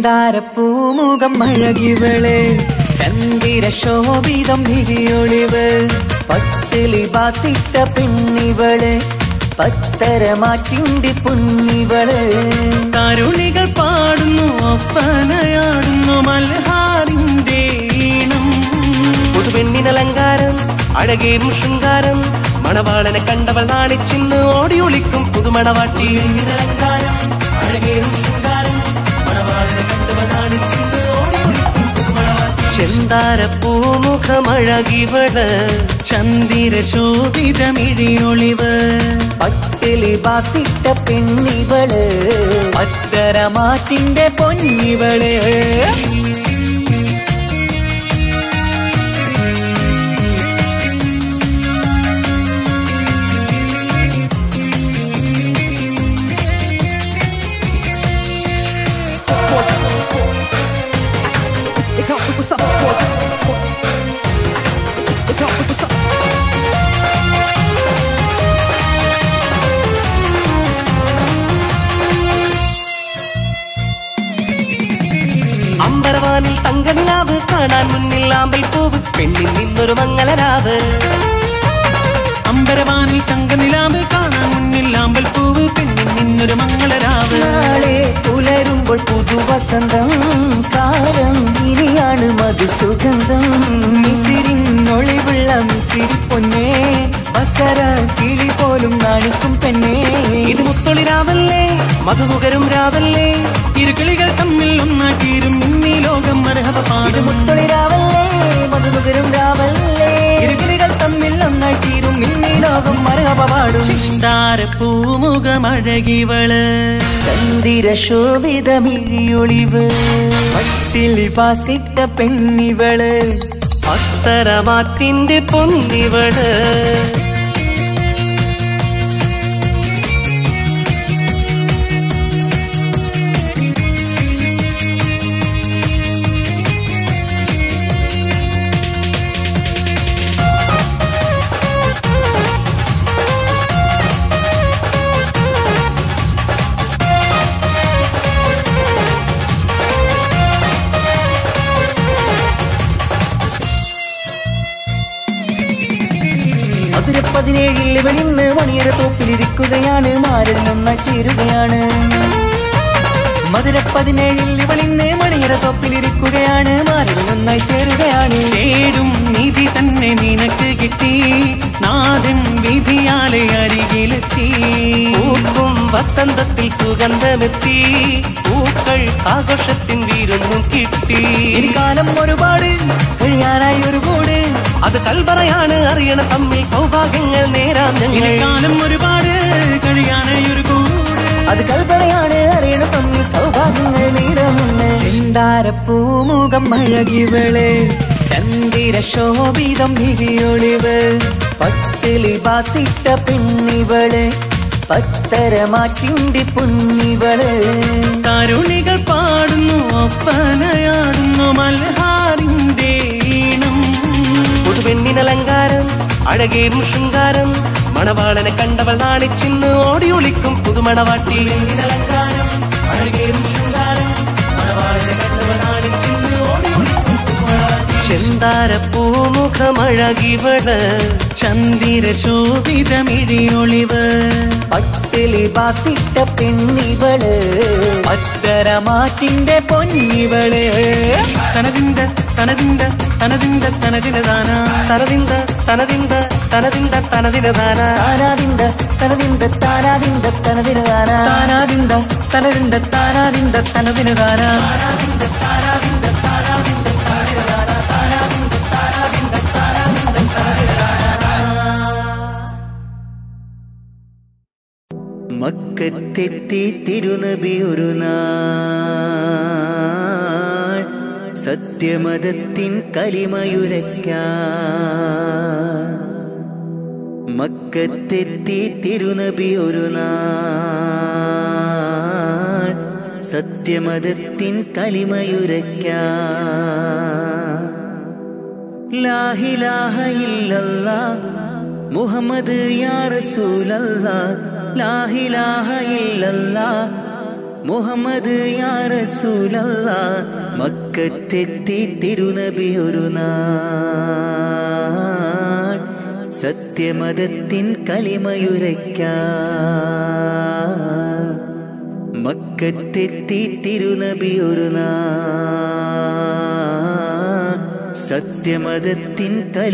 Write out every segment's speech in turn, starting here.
ചെന്താരപ്പൂമുഖം അഴകിവള് ചന്ദിര ശോഭിതം മിഴിയൊളിവ് പട്ടിലി ബാസിട്ട പെണ്ണിവള് പത്തരമാറ്റിന്റെ പൊന്നിവള് കരുണികൾ പാടുന്നു ഒപ്പനയാടുന്നു മൽഹാറിന്റെ ഈണം പുതുപെണ്ണിനലങ്കാരം അഴകേറും ശൃംഗാരം മണവാളനെ കണ്ടവൾ നാണിച്ചിന്ന് ഓടി ഒളിക്കും പുതുമണവാട്ടി അലങ്കാരം അഴകേറും ശൃംഗാരം മണവാളനെ കണ്ടവൾ നാണിച്ചിന്ന് ഓടി ഒളിക്കും പുതുമണവാട്ടി ചെന്താരപ്പൂമുഖമഴകിവള് ചന്ദിര ശോഭിതമിഴിയൊളിവ് പട്ടിലി ബാസിട്ട പെണ്ണിവള് പത്തരമാറ്റിന്റെ പൊന്നിവള് It's not what's up. It's not what's up. അമ്പരവാനിൽ തങ്കനിലാവ് കാണാൻ മുന്നിൽ ആമ്പൽ പൂവ് പെണ്ണിൽ നിന്നൊരു മംഗലരാവ് അമ്പരവാനിൽ തങ്കനിലാവ് കാണാൻ മുന്നിൽ ആമ്പൽപ്പൂവ് പെണ്ണിൽ നിന്നൊരു മംഗളരാവ് നാളെ പുലരുമ്പോൾ പുതുവസന്തം കാലം ഇനിയാണ് മധുസുഗന്ധം മിസിരിനൊളിവുള്ള മിസിരി പൊന്നേ വസര കിളി പോലും നാണിക്കും പെണ്ണേ ഇത് മുത്തൊളി രാവല്ലേ മധുകുകരും രാവല്ലേ ഇരുകിളികൾ തമ്മിൽ ഒന്നാക്കിയിരും ഇന്നീ ലോകം മരഹവ ഇത് പാടും മുത്തൊളി രാവല്ലേ മധുനുകരും രാവല്ലേ ഇരുകിളികൾ തമ്മിൽ ഒന്നായി തീരും ഇന്നീ ലോകം മരഹപാടും പൂമുഖമഴകിവള് ചന്ദിര ശോഭിതമിഴിയൊളിവ് പട്ടിലി പാസിട്ട പെണ്ണിവള് അത്തരമാറ്റിന്റെ പൊന്നിവള് മധുര പതിനേഴിൽ ഇവളിന്ന് മണിയറ തോപ്പിലിരിക്കുകയാണ് മാരൻ നന്നായി ചേരുകയാണ് മധുര പതിനേഴിൽ ഇവളിന്ന് മണിയറ തോപ്പിലിരിക്കുകയാണ് മാരൻ നന്നായി ചേരുകയാണ് തേടും നിധി തന്നെ നിനക്ക് കിട്ടി നാഥൻ വിധിയാലെ അരികിലെത്തി പൂക്കും വസന്തത്തിൽ സുഗന്ധമെത്തി പൂക്കൾ ആഘോഷത്തിൻ വീരൊന്നും കിട്ടി ഇനി കാലം ഒരുപാട് കഴിയാനായി ഒരു കൂട് അത് കൽപറയാണ് അറിയണ തമ്മിൽ സൗഭാഗ്യങ്ങൾ നേരാം ഇനി ഞങ്ങൾ കാലം ഒരുപാട് കഴിയാനായി ഒരു കൂട് അത് കൽപ്പനയാണ് അറിയണ തമ്മിൽ സൗഭാഗ്യങ്ങൾ നീരമുന്ന് ചെന്താരപ്പൂമുഖം അഴകിവള് ചന്ദിര ശോഭിതം മിഴിയൊളിവ് പട്ടിലി ബാസിട്ട പെണ്ണിവള് പത്തരമാറ്റിന്റെ പൊന്നിവള് കരുണികൾ പാടുന്നു ഒപ്പനയാടുന്നു മൽഹാറിന്റെ ഈണം പുതുപെണ്ണിനലങ്കാരം അഴകേറും ശൃംഗാരം മണവാളനെ കണ്ടവൾ നാണിച്ചിന്ന് ഓടി ഒളിക്കും പുതുമണവാട്ടി അലങ്കാരം അഴകേറും ശൃംഗാരം മണവാളനെ കണ്ടവൾ നാണിച്ചിന്ന് ഓടി ഒളിക്കും പുതുമണവാട്ടി ചെന്താരപ്പൂമുഖമഴകിവള് ചന്ദിര ശോഭിതമിഴിയൊളിവ് പട്ടിലി ബാസിട്ട പെണ്ണിവള് പത്തരമാറ്റിന്റെ പൊന്നിവള് തനതിന്ത തനതിന്ത തനതിന്ത തനതിനദാന തനതിന്ത തനതിന്ത തനതിന്ത തനതിനധാന താനാദിന്ത തനതിന്ത താനാദിന്ത തനതിന് താന താനാദിന്ത തനതിന്ത താനാദിന്ത തനതിന് താന മക്കത്തെത്തി തിരുനബി ഒരു നാൾ സത്യമതത്തിൻ കലിമയുരയ്ക്കാൻ മക്കത്തെത്തി തിരുനബി ഒരു നാൾ സത്യമതത്തിൻ കലിമയുരയ്ക്കാൻ ലാഹിലാഹ ഇല്ലല്ലാ മുഹമ്മദ് യാ റസൂലല്ലാ ലാഹിലാഹ ഇല്ലല്ലാ മുഹമ്മദ് യാ റസൂലല്ല മക്കത്തെത്തി തിരുനബി ഒരു നാൾ സത്യമതത്തിൻ കലിമയുരയ്ക്കാൻ മക്കത്തെത്തി തിരുനബി ഒരു നാൾ സത്യമതത്തിൻ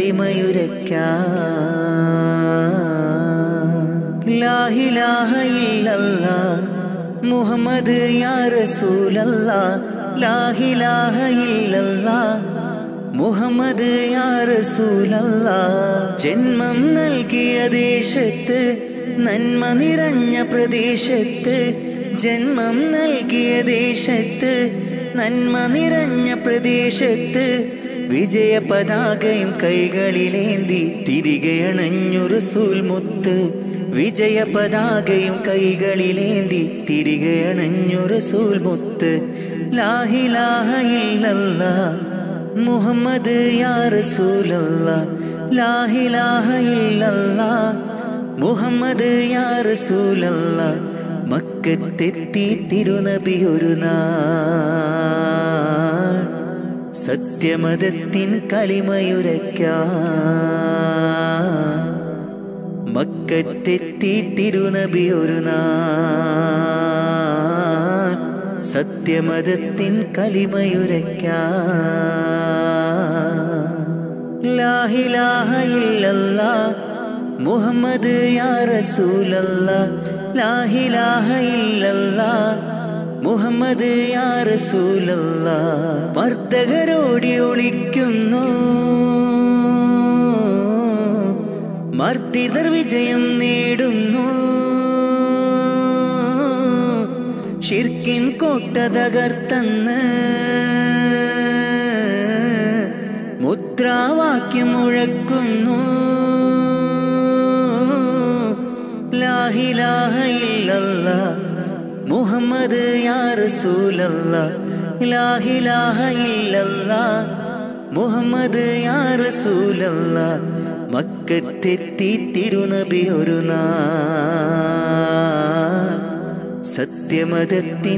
കലിമയുരയ്ക്കാൻ ലാഹിലാഹ ഇല്ലല്ലാ മുഹമ്മദ് യാ റസൂലല്ലാ ലാഹിലാഹ ഇല്ലല്ലാ മുഹമ്മദ് യാ റസൂലല്ലാ ജന്മം നൽകിയ ദേശത്ത് നന്മ നിറഞ്ഞ പ്രദേശത്ത് ജന്മം നൽകിയ ദേശത്ത് നന്മ നിറഞ്ഞ പ്രദേശത്ത് വിജയ പതാകയും കൈകളിലേന്തി തിരികെ അണഞ്ഞു റസൂൽ മുത്ത് വിജയ പതാകയും കൈകളിലേന്തി തിരികെ അണഞ്ഞു റസൂൽ മുത്ത് ലാഹിലാഹ ഇല്ലല്ലാ മുഹമ്മദ് യാ റസൂലല്ല ലാഹിലാഹ ഇല്ലല്ലാ മുഹമ്മദ് യാ റസൂലല്ല മക്കത്തെത്തി തിരുനബി ഒരു നാൾ സത്യമതത്തിൻ കലിമയുരയ്ക്കാൻ മക്കത്തെത്തി തിരുനബി ഒരു നാൾ സത്യമതത്തിൻ കലിമയുരയ്ക്കാൻ ലാഹിലാഹ ഇല്ലല്ലാ മുഹമ്മദ് യാ റസൂലല്ല ലാഹിലാഹ ഇല്ലല്ലാ മുഹമ്മദ് യാ റസൂലല്ല മർദ്ദകരോടി ഒളിക്കുന്നു മർദ്ദിതർ വിജയം നേടുന്നു ഷിർക്കിൻ കോട്ട തകർത്തന്ന് മുദ്രാവാക്യം മുഴക്കുന്നു ലാഹിലാഹ ഇല്ലല്ല മുഹമ്മദ് യാ റസൂലല്ല ലാഹിലാഹ ഇല്ലല്ല മുഹമ്മദ് യാ റസൂലല്ല മക്കത്തെത്തി തിരുനബി ഒരു നാൾ സത്യമതത്തിൻ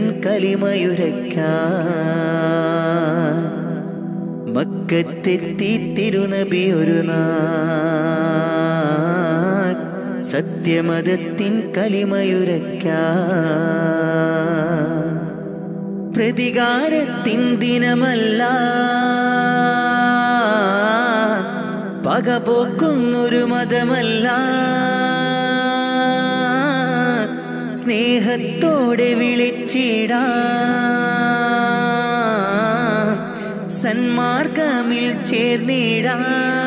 കലിമയുരയ്ക്കാൻ മക്കത്തെത്തി തിരുനബി ഒരു നാൾ സത്യമതത്തിൻ കലിമയുരയ്ക്കാൻ പ്രതികാരത്തിൻ ദിനമല്ല പകപോക്കുന്നൊരു മതമല്ല സ്നേഹത്തോടെ വിളിച്ചിടാ സന്മാർഗമിൽ ചേർന്നിടാ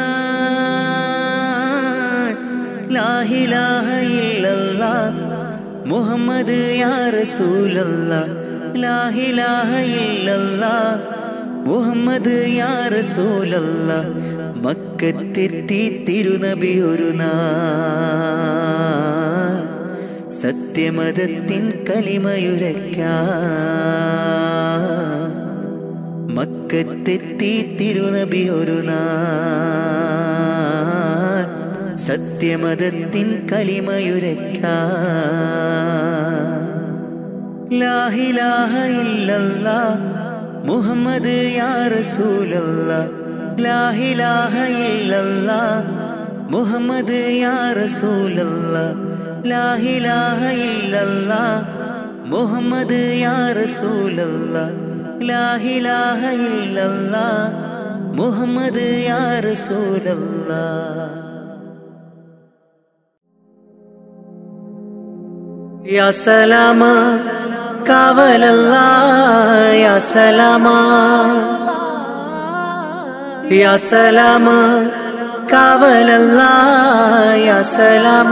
ലാഹിലാഹ ഇല്ലല്ലാ മുഹമ്മദ് യാ റസൂലല്ല ലാഹിലാഹ ഇല്ലല്ലാ മുഹമ്മദ് യാ റസൂലല്ല മക്കത്തെത്തി തിരുനബി ഒരു നാൾ സത്യമതത്തിൻ കലിമയുരയ്ക്കാൻ മക്കത്തെത്തി തിരുനബി ഒരു നാൾ സത്യമതത്തിൻ കലിമയുരയ്ക്കാൻ ലാഹിലാഹ ഇല്ലല്ലാ മുഹമ്മദ് യാ റസൂലല്ല ലാഹിലാഹ ഇല്ലല്ലാ മുഹമ്മദ് യാ റസൂലല്ല ലാഹിലാഹ ഇല്ലല്ലാ മുഹമ്മദ് യാ റസൂലല്ല ലാഹിലാഹ ഇല്ലല്ലാ മുഹമ്മദ് യാ റസൂലല്ലാ യാ സലാമ കാവലല്ല യാ സലാമ യാ സലാമ കാവലല്ല യാ സലാമ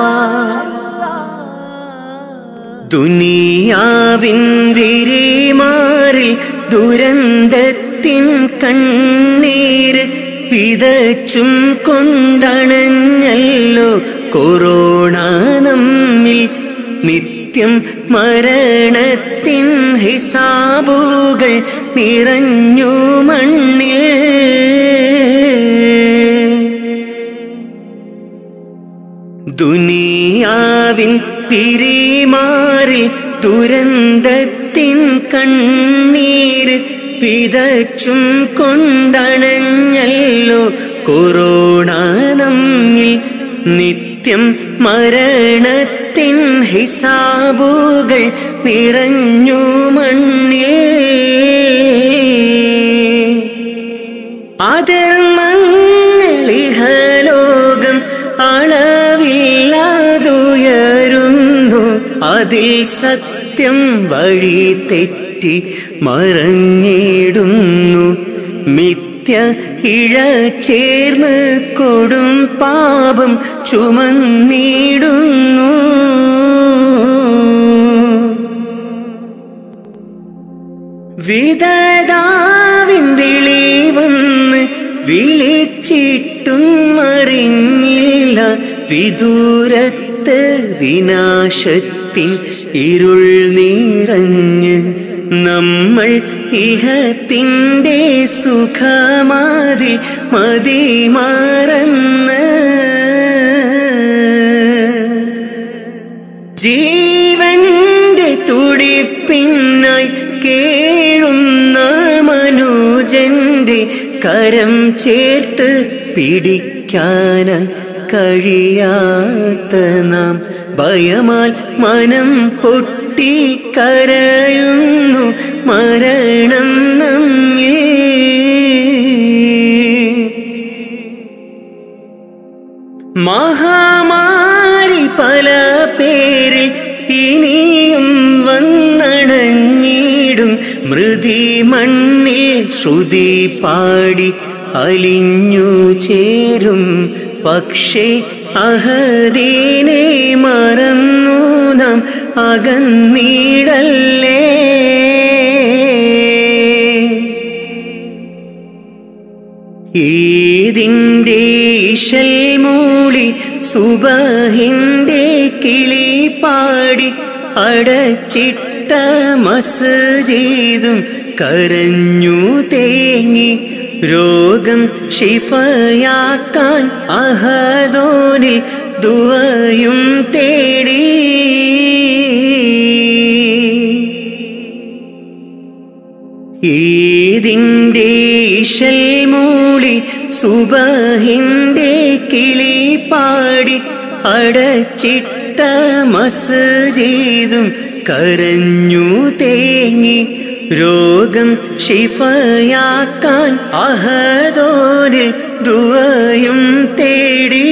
ദുനിയാവിൻ വിരിമാറിൽ ദുരന്തത്തിൻ കണ്ണീര് വിതച്ചും കൊണ്ടണഞ്ഞല്ലോ കൊറോണ നമ്മിൽ നിത്യം മരണത്തിൻ ഹിസാബുകൾ നിറഞ്ഞു മണ്ണിൽ ദുനിയാവിൻ പിരിമാറിൽ ദുരന്തത്തിൻ മരണത്തിൻ കണ്ണീര് വിതച്ചും കൊണ്ടണഞ്ഞല്ലോ കൊറോണ നമ്മിൽ നിത്യം മരണത്തിൻ ഹിസാബുകൾ നിറഞ്ഞു മണ്ണിൽ അധർമ്മങ്ങളിഹലോകം അളവില്ലാതുയരുന്നു അതിൽ സത്യം വഴി തെറ്റി മറഞ്ഞിടുന്നു മിഥ്യ ഇഴ ചേർന്ന് കൊടും പാപം ചുമന്നിടുന്നു വിധതാവിൻ വിളി വന്ന് വിളിച്ചിട്ടും അറിഞ്ഞില്ല വിദൂരത്ത് വിനാശത്തിൻ ഇരുൾ നിറഞ്ഞ് നമ്മൾ ഇഹത്തിൻ്റെ സുഖമാതിൽ മതി ജീവന്റെ തുടിപ്പിന്നായി കേഴുന്ന മനുജന്റെ കരം ചേർത്ത് പിടിക്കാന കഴിയാത്ത നാം ഭയമാൽ മനം പൊട്ടി കരയുന്നു മരണം നമ്മേ മഹാമാരി പല പേരിൽ ഇനിയും വന്നണഞ്ഞിടും മൃതി മണ്ണിൽ ശ്രുതി പാടി അലിഞ്ഞു ചേരും പക്ഷേ അഹദീനെ മറന്നു നാം അകന്നീടല്ലേ ഈതിൻ്റെ ഇശൽ മൂളി സുബഹിൻ്റെ കിളി പാടി അടച്ചിട്ട മസ്ജിദും കരഞ്ഞു തേങ്ങി രോഗം ഷിഫയാക്കാൻ അഹദോനിൽ ദുവയും തേടി ഈതിൻ്റെ ഇശൽ മൂളി സുബഹിൻ്റെ കിളി പാടി അടച്ചിട്ട മസ്ജിദും കരഞ്ഞു തേങ്ങി രോഗം ഷിഫയാക്കാൻ അഹദോനിൽ ദുവയും തേടി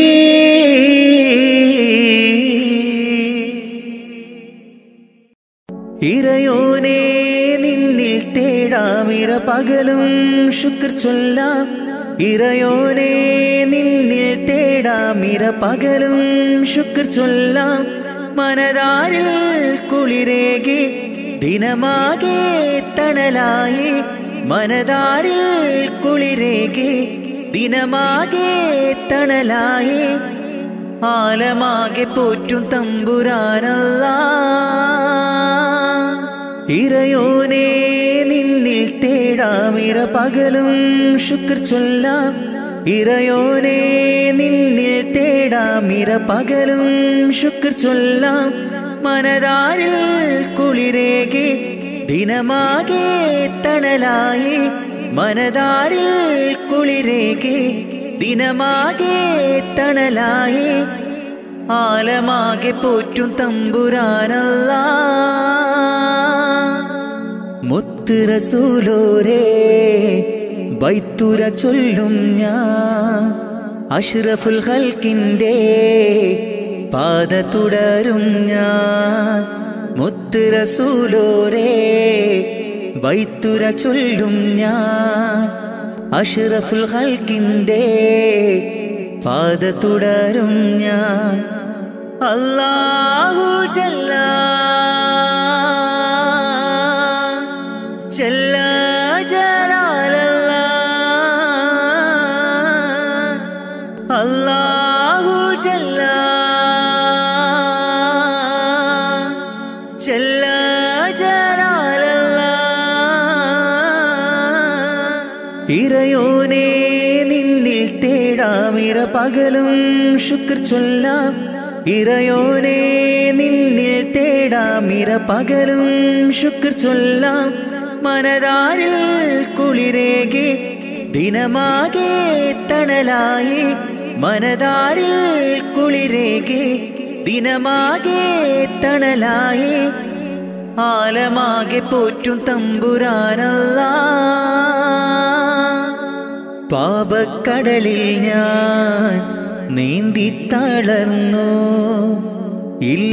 ഇറയോനെ നിന്നിൽ തേടാമിര പകലും ശുക്ർ ചൊല്ലാം ഇറയോനെ നിന്നിൽ തേടാമിര പകലും ശുക്ർ ചൊല്ലാം മനതാരിൽ കുളിരേകി ദിനമാകെ തണലായി മനതാരിൽ കുളിരേകി ദിനമാകെ തണലായി ആലമാകെ പോറ്റും തമ്പുരാനല്ല ഇറയോനെ നിന്നിൽ തേടാമിര പകലും ശുക്ർ ചൊല്ലാം ഇറയോനെ നിന്നിൽ തേടാമിര പകലും ശുക്ർ ചൊല്ലാം മനതാരിൽ കുളിരേകി ദിനമാകെ തണലായി മനതാരിൽ കുളിരേകി ദിനമാകെ തണലായി ആലമാകെ പോറ്റും തമ്പുരാനല്ല മുത്ത് റസൂലോരേ ബൈത്തുര ചൊല്ലും ഞാൻ അഷ്റഫുൽ ഹൽക്കിൻ്റെ പാത തുടരും ഞാൻ മുത്ത് റസൂലോരേ ബൈത്തുര ചൊല്ലും ഞാൻ അഷ്റഫുൽ ഹൽക്കിൻ്റെ പാത തുടരും ഞാൻ അല്ലാഹു ജല്ല ജല്ല ജലാലല്ല അല്ലാഹു ജല്ല ജല്ല ജലാലല്ല ഇറയോനെ നിന്നിൽ തേടാമിര പകലും ശുക്ർ ചൊല്ലാം ഇറയോനെ നിന്നിൽ തേടാം ഇര പകലും ശുക്ർ ചൊല്ലാം മനതാരിൽ കുളിരേകെ ദിനമാകെ തണലായി മനതാരിൽ കുളിരേകെ ദിനമാകെ തണലായി ആലമാകെ പോറ്റും തമ്പുരാനല്ല പാപക്കടലിൽ ഞാൻ നീന്തി തളർന്നു ഇല്ല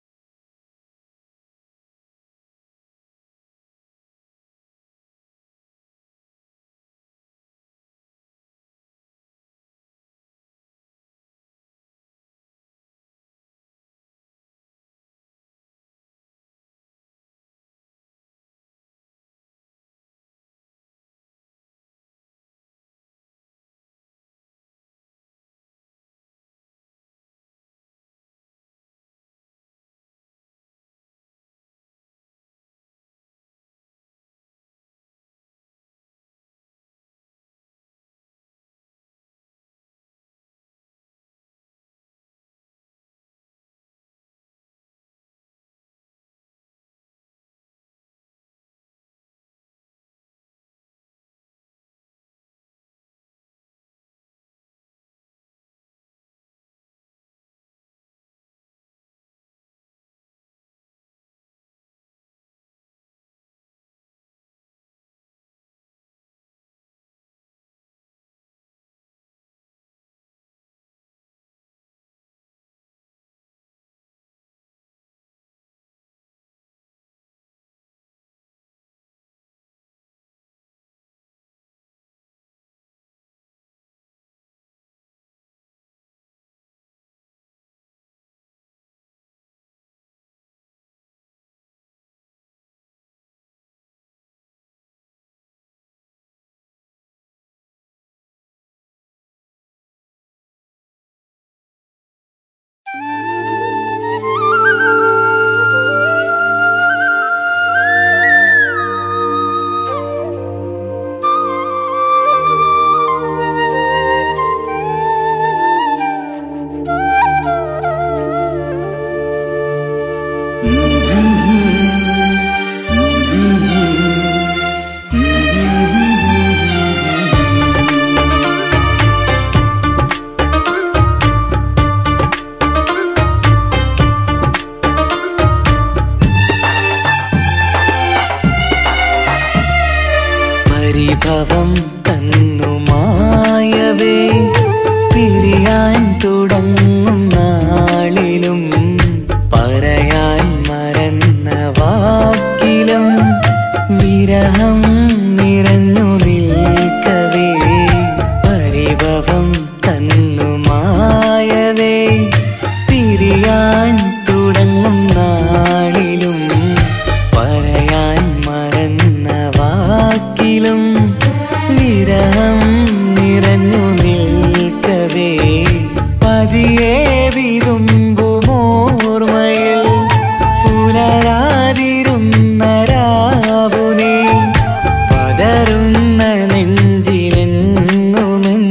പരിഭവം തന്നു മായവേ പിരിയാൻ തുടങ്ങും നാളിലും പറയാൻ മറന്ന വാക്കിലും വിരഹം നിറഞ്ഞു നിൽക്കവേ പരിഭവം തന്നു മായവേ പിരിയാൻ തുടങ്ങും നാളിലും പറയാൻ മറന്ന വാക്കിലും വിരഹം നിറഞ്ഞു നിൽക്കവേ പതിയെ വിരുമ്പുമോർമയിൽ പുലരാതിരുന്ന രാവുനേ പതറുന്ന നെഞ്ചിലെങ്ങുമെൻ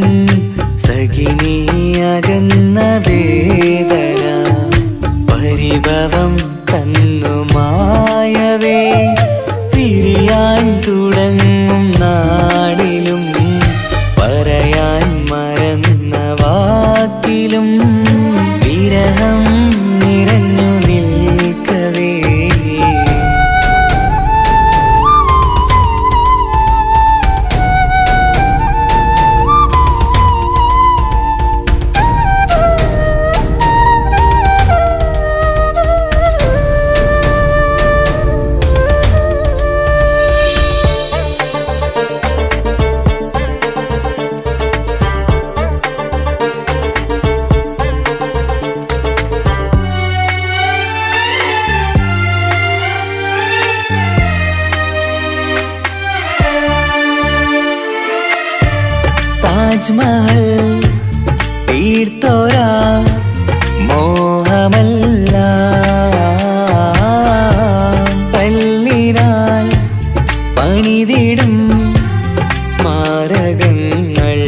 സഖിനിയകന്ന വേദന പരിഭവം തന്നു മായവേ പിരിയാൻ തുടങ്ങും നാളിലും പറയാൻ മറന്ന വാക്കിലും വിരഹം നിറഞ്ഞു നിൽക്കവേ താജ്മഹൽ തീർത്തോരാ മോഹമല്ല പല്ലിനാൽ പണിതിടും സ്മാരകങ്ങൾ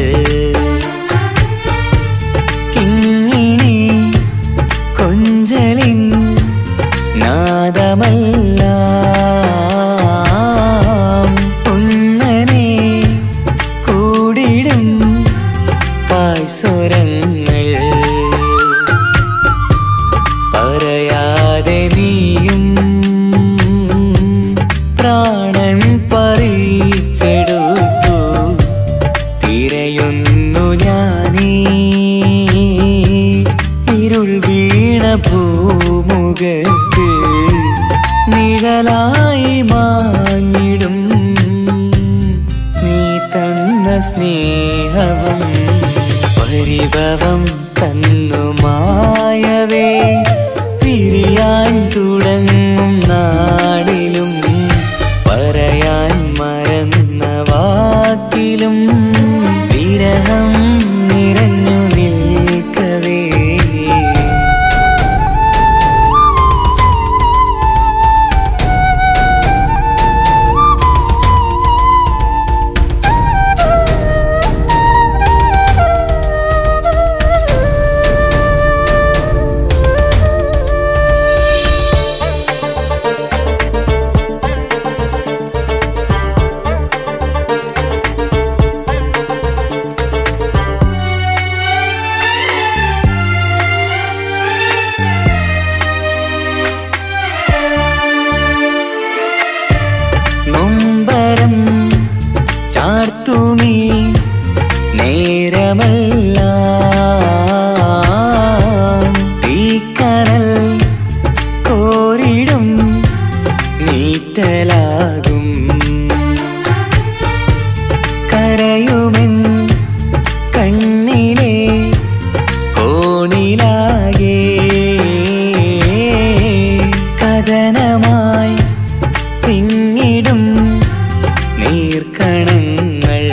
കിങ്ങിണി കൊഞ്ചലിൻ മുഖത്ത് നിഴലായി മാഞ്ഞിടും നീ തന്ന സ്നേഹവും പരിഭവം തന്നു മായവേ പിരിയാൻ തുടങ്ങും നാടിലും പറയാൻ മറന്ന വാക്കിലും വിരഹം നിറഞ്ഞു നിൽക്കവേ നൊമ്പരം ചാർത്തുമീ നേരമല്ല തീക്കനൽ കോരിടും നീറ്റലാകും കരയുമെൻ കണ്ണിലെ കോണിലാകെ കഥനമായി പിന്നിടും നീർക്കണങ്ങൾ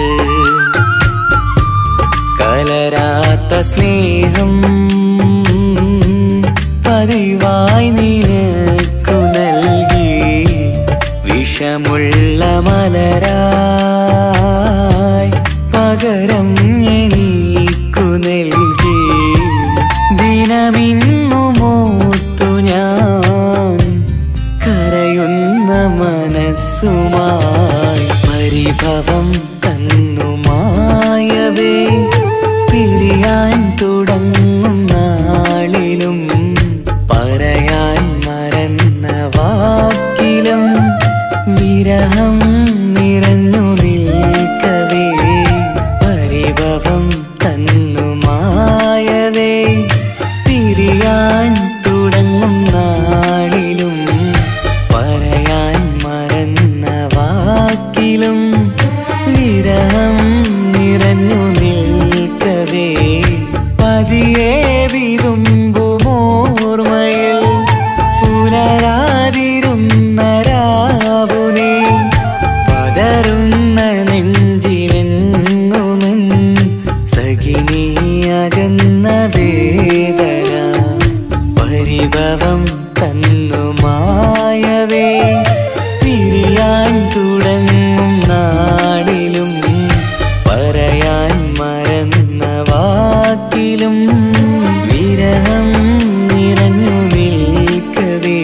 കലരാത്ത സ്നേഹം പതിവായി നിനക്കു നൽകി വിഷമുള്ള മലരായി പകരം എനിക്കു നൽകി ദിനമിന്നു മൂത്തു ഞാൻ കരയുന്ന മനസ്സുമായി പരിഭവം തന്നു മായവേ പിരിയാൻ തുടങ്ങും നാളിലും പറയാൻ മറന്ന വാക്കിലും വിരഹം നിറഞ്ഞു നിൽക്കവേ പരിഭവം തന്നു മായവേ പിരിയാൻ തുടങ്ങും നാളിലും പറയാൻ മറന്ന വാക്കിലും വിരഹം നിറഞ്ഞു നിൽക്കവേ പതിയെ വിതുമ്പുമോർമയിൽ പുലരാതിരുന്ന രാവുനേ പതറുന്ന നെഞ്ചിനെന്നുമെൻ സഖിനിയകന്ന വേദന പരിഭവം തന്നു മായവേ പിരിയാൻ തുടങ്ങും നാടിലും പറയാൻ മറന്ന വാക്കിലും വിരഹം നിറഞ്ഞു നിൽക്കവേ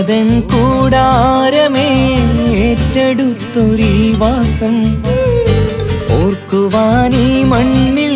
ഓർമ്മതൻ കൂടാരമേ ഏറ്റെടുത്തൊരീ വാസം ഓർക്കുവാനീ മണ്ണിൽ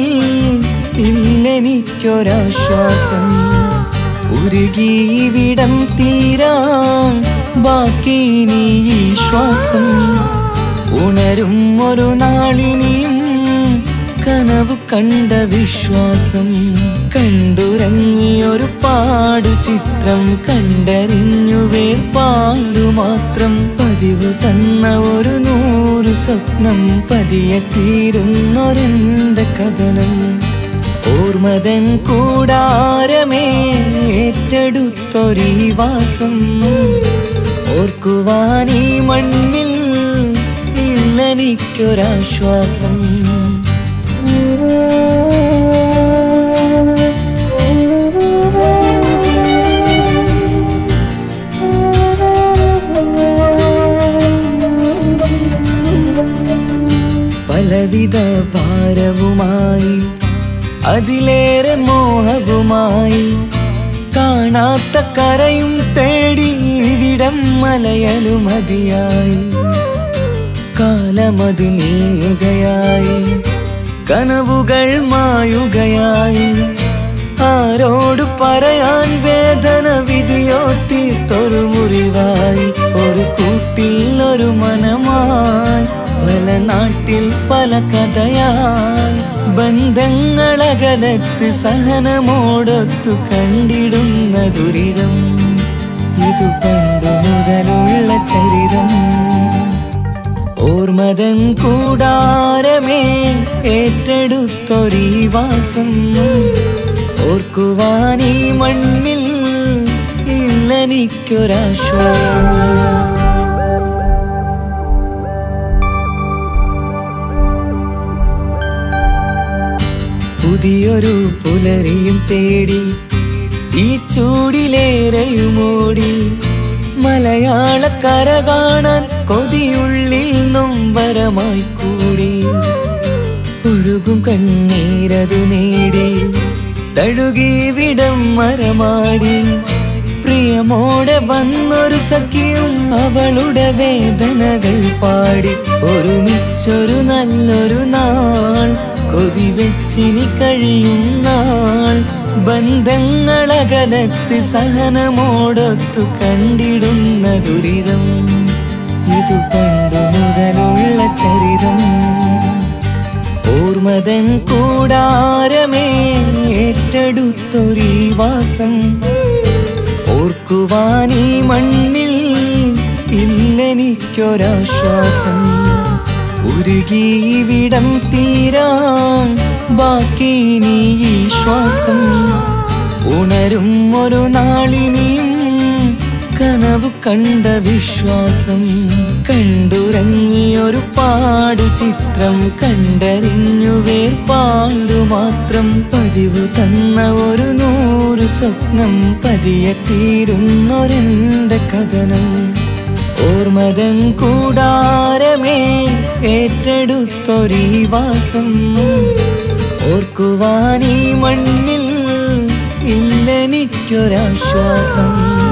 ഇല്ലെനിക്കൊരാശ്വാസം ഉരുകിവിടം തീരാൻ ബാക്കി നീ ഈ ശ്വാസം ഉണരും ഒരു നാളിനിയും കനവ് കണ്ട വിശ്വാസം കണ്ടുറങ്ങിയൊരു പാടു ചിത്രം കണ്ടറിഞ്ഞു വേർപാടു മാത്രം പതിവ് തന്ന ഒരു നൂറ് സ്വപ്നം പതിയെ തീരുന്നൊരെന്റെ കഥനം ഓർമ്മതൻ കൂടാരമേ ഏറ്റെടുത്തൊരീ വാസം ഓർക്കുവാനീ മണ്ണിൽ ഇല്ലെനിക്കൊരാശ്വാസം പലവിധ ഭാരവുമായി അതിലേറെ മോഹവുമായി കാണാത്ത കരയും തേടി ഇവിടം മലയലുമതിയായി കാലമത് നീങ്ങുകയായി കനവുകൾ മായുകയായി ആരോട് പറയാൻ വേദന വിധിയോ തീർത്തൊരു മുറിവായി ഒരു കൂട്ടിൽ ഒരു മനമായി പല നാട്ടിൽ പല കഥയായി ബന്ധങ്ങളകലത്ത് സഹനമോടൊത്തു കണ്ടിടുന്ന ദുരിതം ഇതു പണ്ടു മുതലുള്ള ചരിതം ഓർമ്മതൻ കൂടാരമേ ഏറ്റെടുത്തൊരീ വാസം ഓർക്കുവാനീ മണ്ണിൽ ഇല്ലെനിക്കൊരാശ്വാസം പുതിയൊരു പുലരിയും തേടി ഈ ചൂടിലേറെയുമോടി മലയാളക്കര കാണാൻ കൊതിയുള്ളിൽ നൊമ്പരമായി കൂടി ഒഴുകും കണ്ണീരതു നേടി തഴുകി വിടം മരമാടി പ്രിയമോടെ വന്നൊരു സഖിയും അവളുടെ വേദനകൾ പാടി ഒരുമിച്ചൊരു നല്ലൊരു നാൾ കൊതി വെച്ചിനി കഴിയും നാൾ ബന്ധങ്ങളകലത്ത് സഹനമോടൊത്തു കണ്ടിടുന്ന ദുരിതം ഇതു പണ്ടു മുതലുള്ള ചരിതം ഓർമ്മതൻ കൂടാരമേ ഏറ്റെടുത്തൊരീ വാസം ഓർക്കുവാനീ മണ്ണിൽ ഇല്ലെനിക്കൊരാശ്വാസം ഉരുകിവിടം തീരാൻ ബാക്കി നീ ഈ ശ്വാസം ഉണരും ഒരു നാളിനിയും കനവ് കണ്ട വിശ്വാസം കണ്ടുറങ്ങിയൊരു പാടു ചിത്രം കണ്ടറിഞ്ഞു വേർപാടു മാത്രം പതിവ് തന്ന ഒരു നൂറ് സ്വപ്നം പതിയെ തീരുന്നൊരെന്റെ കഥനം ഓർമ്മതൻ കൂടാരമേ ഏറ്റെടുത്തൊരീ വാസം ഓർക്കുവാനീ മണ്ണിൽ ഇല്ലെനിക്കൊരാശ്വാസം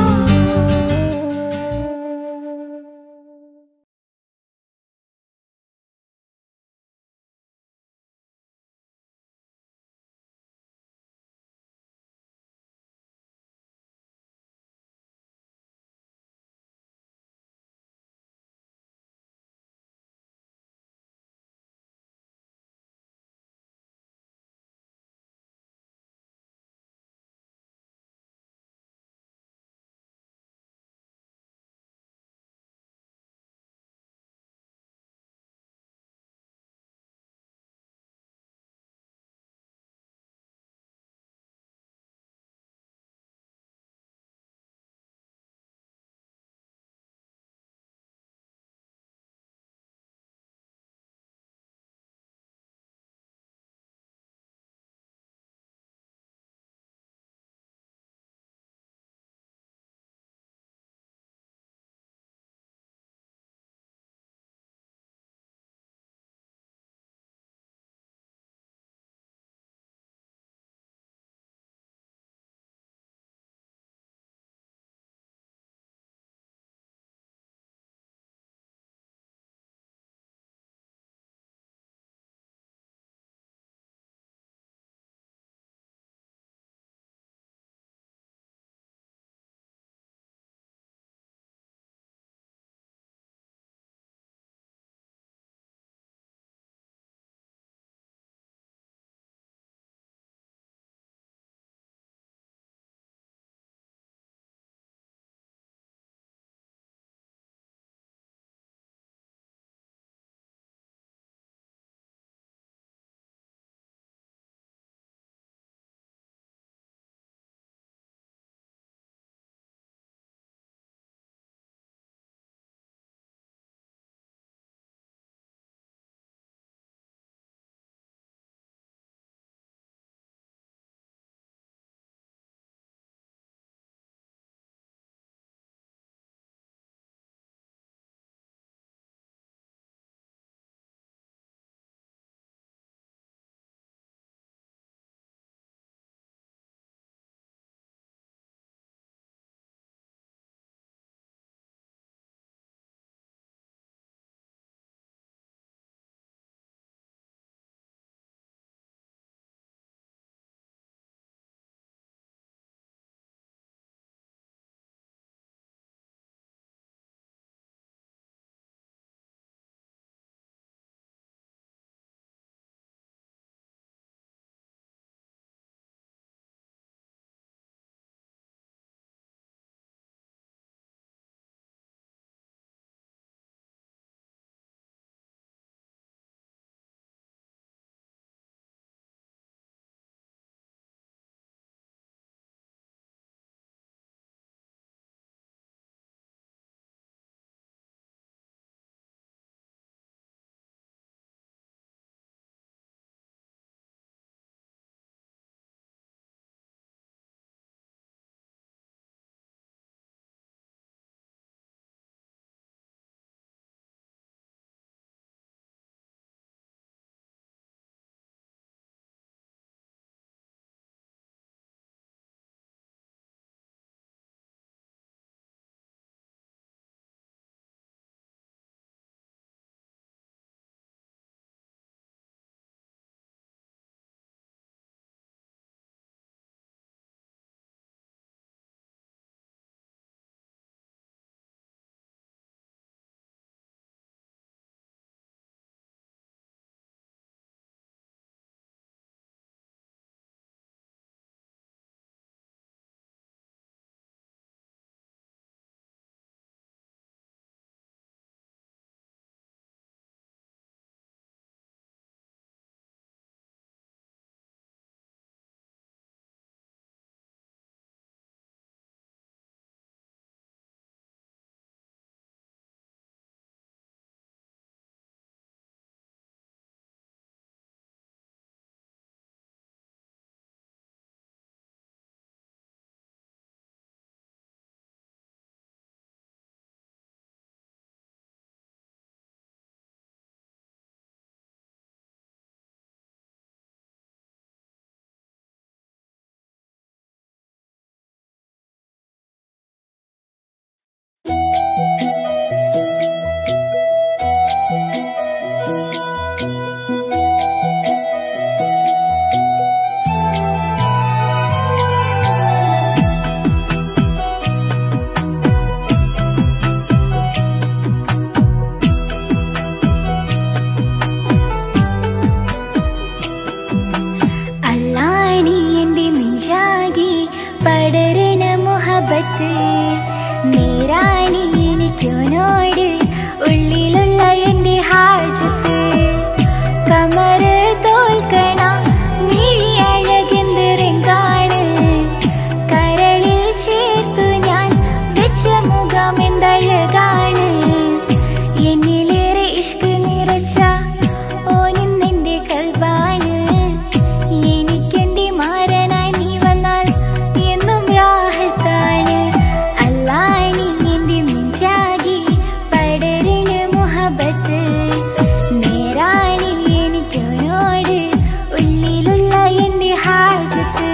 ഹാജത്ത് നേരാണി എനിക്കോനോട് ഉള്ളിലുള്ള എൻ്റെ ഹാജത്ത് കമറ് തോൽക്കണ മിഴി അഴകെന്തിറങ്ങാണ് കരളിൽ ചേർത്തു ഞാൻ വെച്ച മുഖം എന്തഴകാണ് എന്നിലേറെ ഇഷ്ക് നിറച്ച ഓനിന്നെന്റെ കൽബാണ് എനിക്കെന്റെ മാരനായി നീ വന്നാൽ എന്നും രാഹത്താണ് അല്ലാണി എന്റെ നെഞ്ചാകി പടരണ മുഹബത്ത് നേരാണി എനിക്കൊരോട് ഉള്ളിലുള്ള എന്റെ ഹാജത്ത്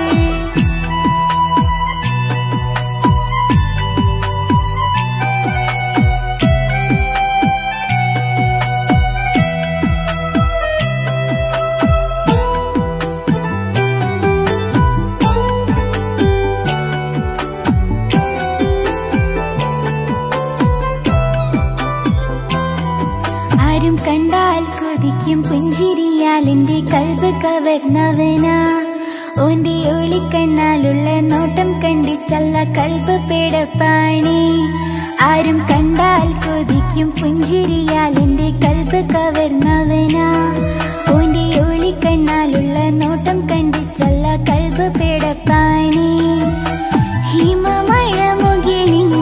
ആരും കണ്ടാൽ കൊതിക്കും പുഞ്ചിരിയാൽ എന്റെ കൽബ് കവർന്നവനാ ഓന്റെ ഒളിക്കണ്ണാലുള്ള നോട്ടം കണ്ടിട്ടല്ല കൽബ് പേടപ്പാണി ആരും കണ്ടാൽ കൊതിക്കും പുഞ്ചിരിയാൽ എന്റെ കൽബ് കവർന്നവനാ ഓന്റെ ഒളിക്കണ്ണാലുള്ള നോട്ടം കണ്ടിട്ടല്ല കൽബ് പേടപ്പാണി ഹിമമഴ മുകിലിൻ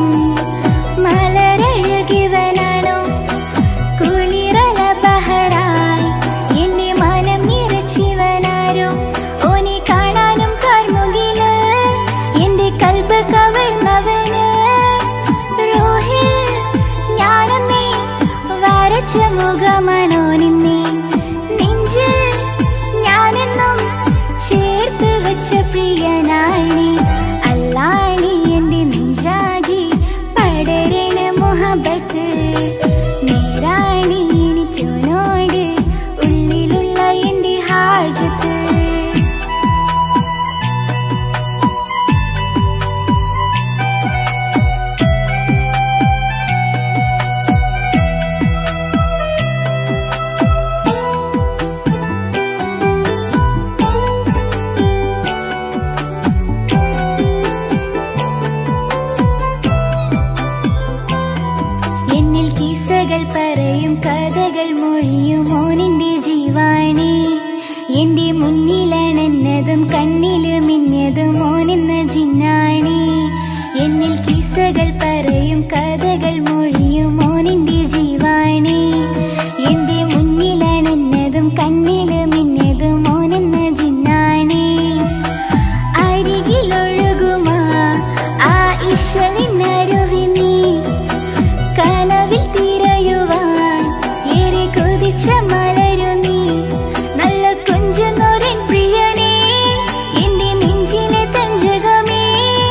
മലരഴകിവനാണോ കുളിരല ബഹറായി എന്റെ മനം നിറച്ചിവനാരോ ഓനെ കാണാനും കാർമുകില് എന്റെ കൽബ് കവർന്നവന് റോഹിൽ ഞാനെന്നേ വരച്ച മുഖമാണോ നിന്നെ നെഞ്ചിൽ ഞാനെന്നും ചേർത്ത് വെച്ച പ്രിയനാണി അല്ലാണി എന്റെ നെഞ്ചാകി പടരണ മുഹബത്ത് നേരാണി എനിക്കോനോട് ഉള്ളിലുള്ള എന്റെ ഹാജത്ത് എന്നിൽ കിസ്സകൾ പറയും കഥകൾ മൊഴിയും ഓനിന്റെ ജീവാണി എന്റെ മുന്നിലണന്നതും കണ്ണില് മിന്നതും ഓനെന്ന ജിന്നാണി എന്നിൽ കിസ്സകൾ പറയും കഥകൾ മൊഴിയും ഓനിന്റെ ജീവാണി എന്റെ മുന്നിലണന്നതും കണ്ണില് മിന്നതും ഓനെന്ന ജിന്നാണി അരികിലൊഴുകുമാ ആ ഇഷലിനരുവി നീ കനവിൽ തിരയുവാൻ ഏറെ കൊതിച്ച മലരു നീ നല്ല കുഞ്ചുന്നൊരൻ പ്രിയനേ എന്റെ നെഞ്ചിലെ തഞ്ചകമേ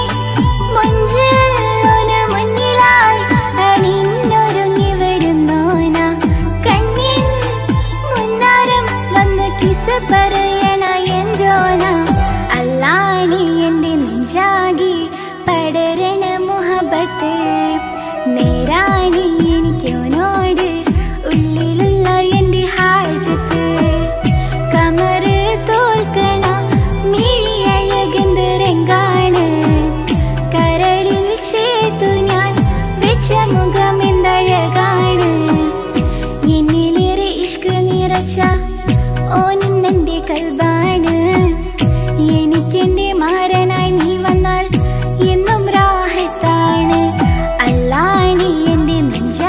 മഞ്ചോന് മുന്നിലായി അണിഞ്ഞൊരുങ്ങി വരുന്നോന കണ്ണിൻ മുന്നാരം വന്ന് കിസ പറയണ എൻജോന അല്ലാണി എന്റെ നെഞ്ചാകി പടരണ മുഹബത്ത് നേരാണി എനിക്കോനോട് ഉള്ളിലുള്ള എന്റെ ഹാജത്ത് കമറ് തോൽക്കണ മിഴി അഴകെന്തിറങ്ങാണ് കരളിൽ ചേർത്തു ഞാൻ വെച്ച മുഖം എന്തഴകാണ് എന്നിലേറെ ഇഷ്ക് നിറച്ച ഓനിന്നെന്റെ കൽബാണ് എനിക്കെന്റെ മാരനായി നീ വന്നാൽ എന്നും രാഹത്താണ് അല്ലാണി എന്റെ നെഞ്ച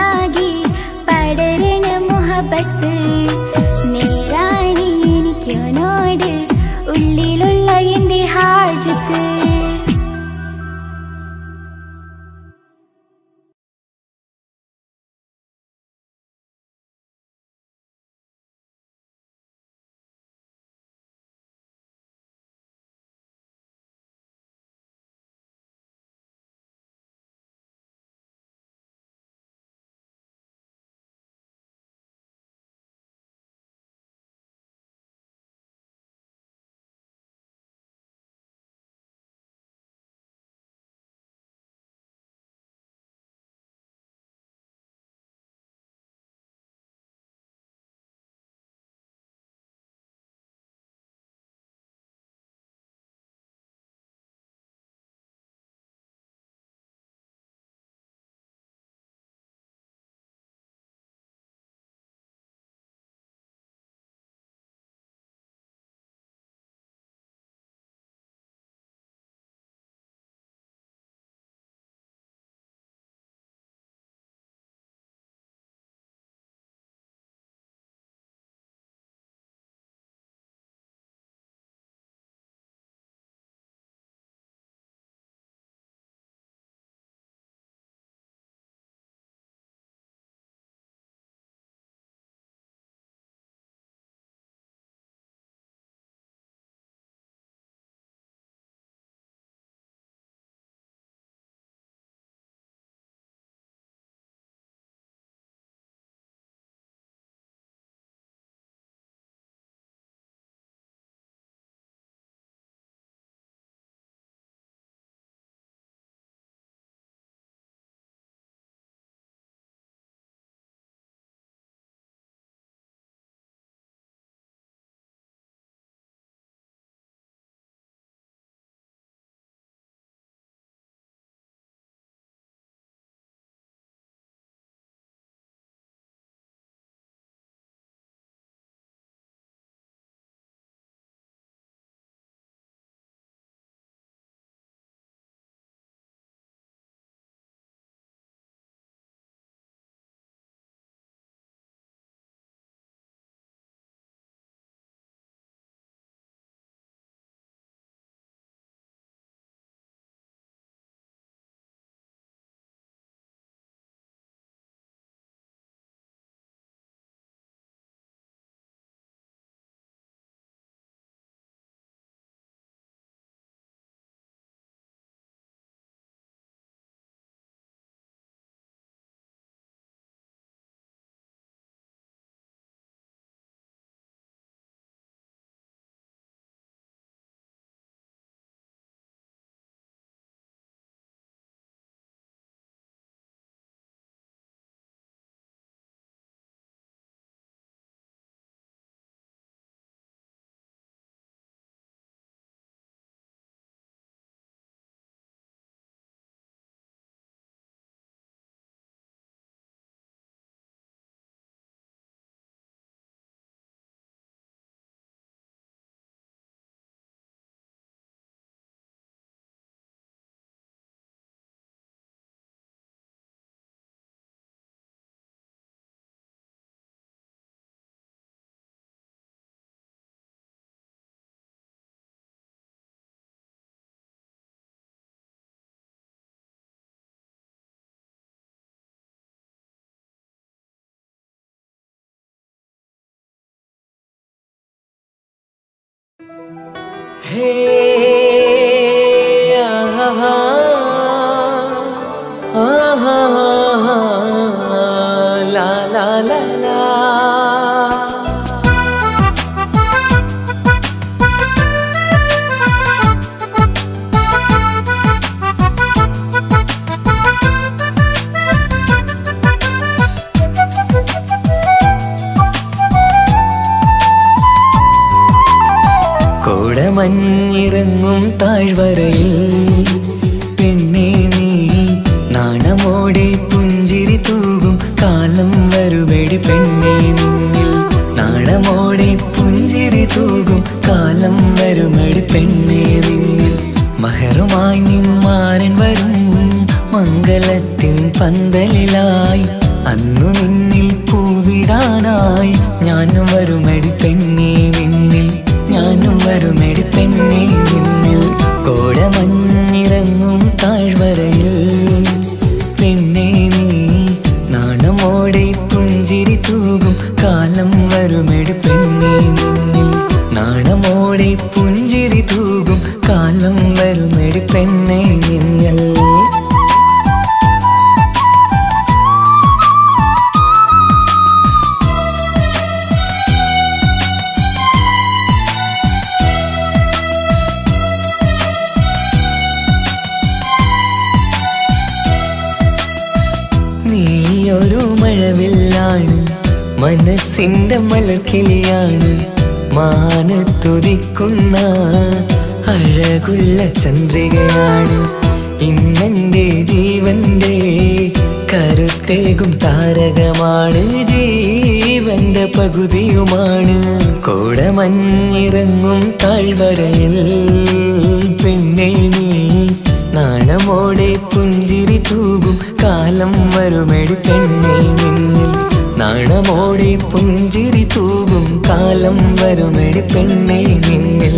ഹേ ആഹാ ആഹാ ലാ ലാ ലാ ലാ കോടമഞ്ഞിറങ്ങും താഴ്വരയിൽ പെണ്ണേ നീ നാണമോടെ പുഞ്ചിരി തൂകും കാലം വരുമെടി പെണ്ണേ നിന്നിൽ നാണമോടെ പുഞ്ചിരി തൂകും കാലം വരുമെടി പെണ്ണേ നിന്നിൽ മഹറുമായി നിമ്മാരൻ വരും മംഗലത്തിൻ പന്തലിലായി അന്നു നിന്നിൽ പൂവിടാനായി ഞാനും വരുമെടി പെണ്ണേ നിന്നിൽ ഞാനും വരുമെടി പെണ്ണേ നിന്നിൽ കോടമഞ്ഞിറങ്ങും താഴ്വരയിൽ പെണ്ണേ നീ നാണമോടെ പുഞ്ചിരി തൂകും കാലം വരുമെടി പെണ്ണേ നിന്നിൽ നാണമോടെ പുഞ്ചിരി തൂകും കാലം വരുമെടി പെണ്ണേ നിന്നിൽ നീയൊരു മഴവില്ലാണ് മനസ്സിന്റെ മലർക്കിളിയാണ് മാനത്തുതിക്കുന്ന അഴകുള്ള ചന്ദ്രികയാണ് ഇന്നെന്റെ ജീവന്റെ കരുത്തേകും താരകമാണ് ജീവന്റെ പകുതിയുമാണ് കോടമഞ്ഞിറങ്ങും താഴ്വരയിൽ പെണ്ണേ നീ നാണമോടെ പുഞ്ചിരി തൂകും കാലം വരുമെടി പെണ്ണേ നിന്നിൽ നാണമോടെ പുഞ്ചിരി തൂകും കാലം വരുമെടി പെണ്ണേ നിന്നിൽ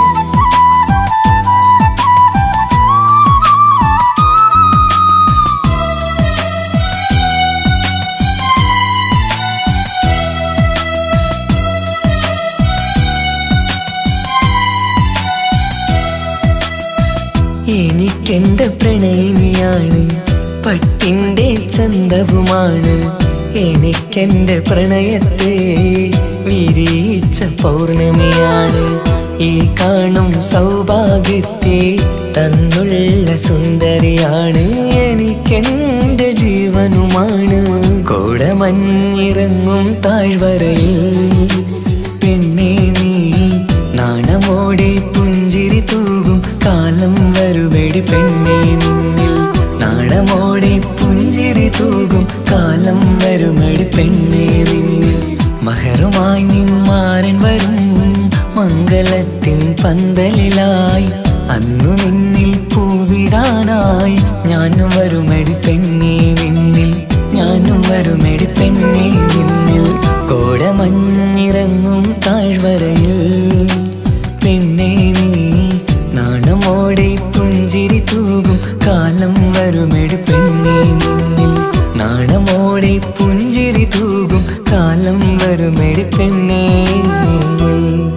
എനിക്കെന്റെ പ്രണയിനിയാണ് പട്ടിന്റെ ചന്തവുമാണ് എനിക്കെന്റെ പ്രണയത്തെ വിരിയിച്ച പൗർണമിയാണ് ഈ കാണും സൗഭാഗ്യത്തെ തന്നുള്ള സുന്ദരിയാണ് എനിക്കെന്റെ ജീവനുമാണ് കോടമഞ്ഞിറങ്ങും താഴ്വരയിൽ പെണ്ണേ നീ നാണമോടെ പുഞ്ചിരി തൂകും കാലം വരുമെടി പെണ്ണേ നിന്നിൽ നാണമോടെ പുഞ്ചിരി തൂകും കാലം വരുമെടി പെണ്ണേ നിന്നിൽ മഹറുമായി നിമ്മാരൻ വരും മംഗലത്തിൻ പന്തലിലായി അന്നു നിന്നിൽ പൂവിടാനായി ഞാനും വരുമെടി പെണ്ണേ നിന്നിൽ ഞാനും വരുമെടി പെണ്ണേ നിന്നിൽ കോടമഞ്ഞിറങ്ങും താഴ്വരയിൽ പെണ്ണേ നീ നാണമോടെ പുഞ്ചിരി തൂകും കാലം വരുമെടി പെണ്ണേ നിന്നിൽ നാണമോടെ പുഞ്ചിരി തൂകും കാലം വരുമെടി പെണ്ണേ നിന്നിൽ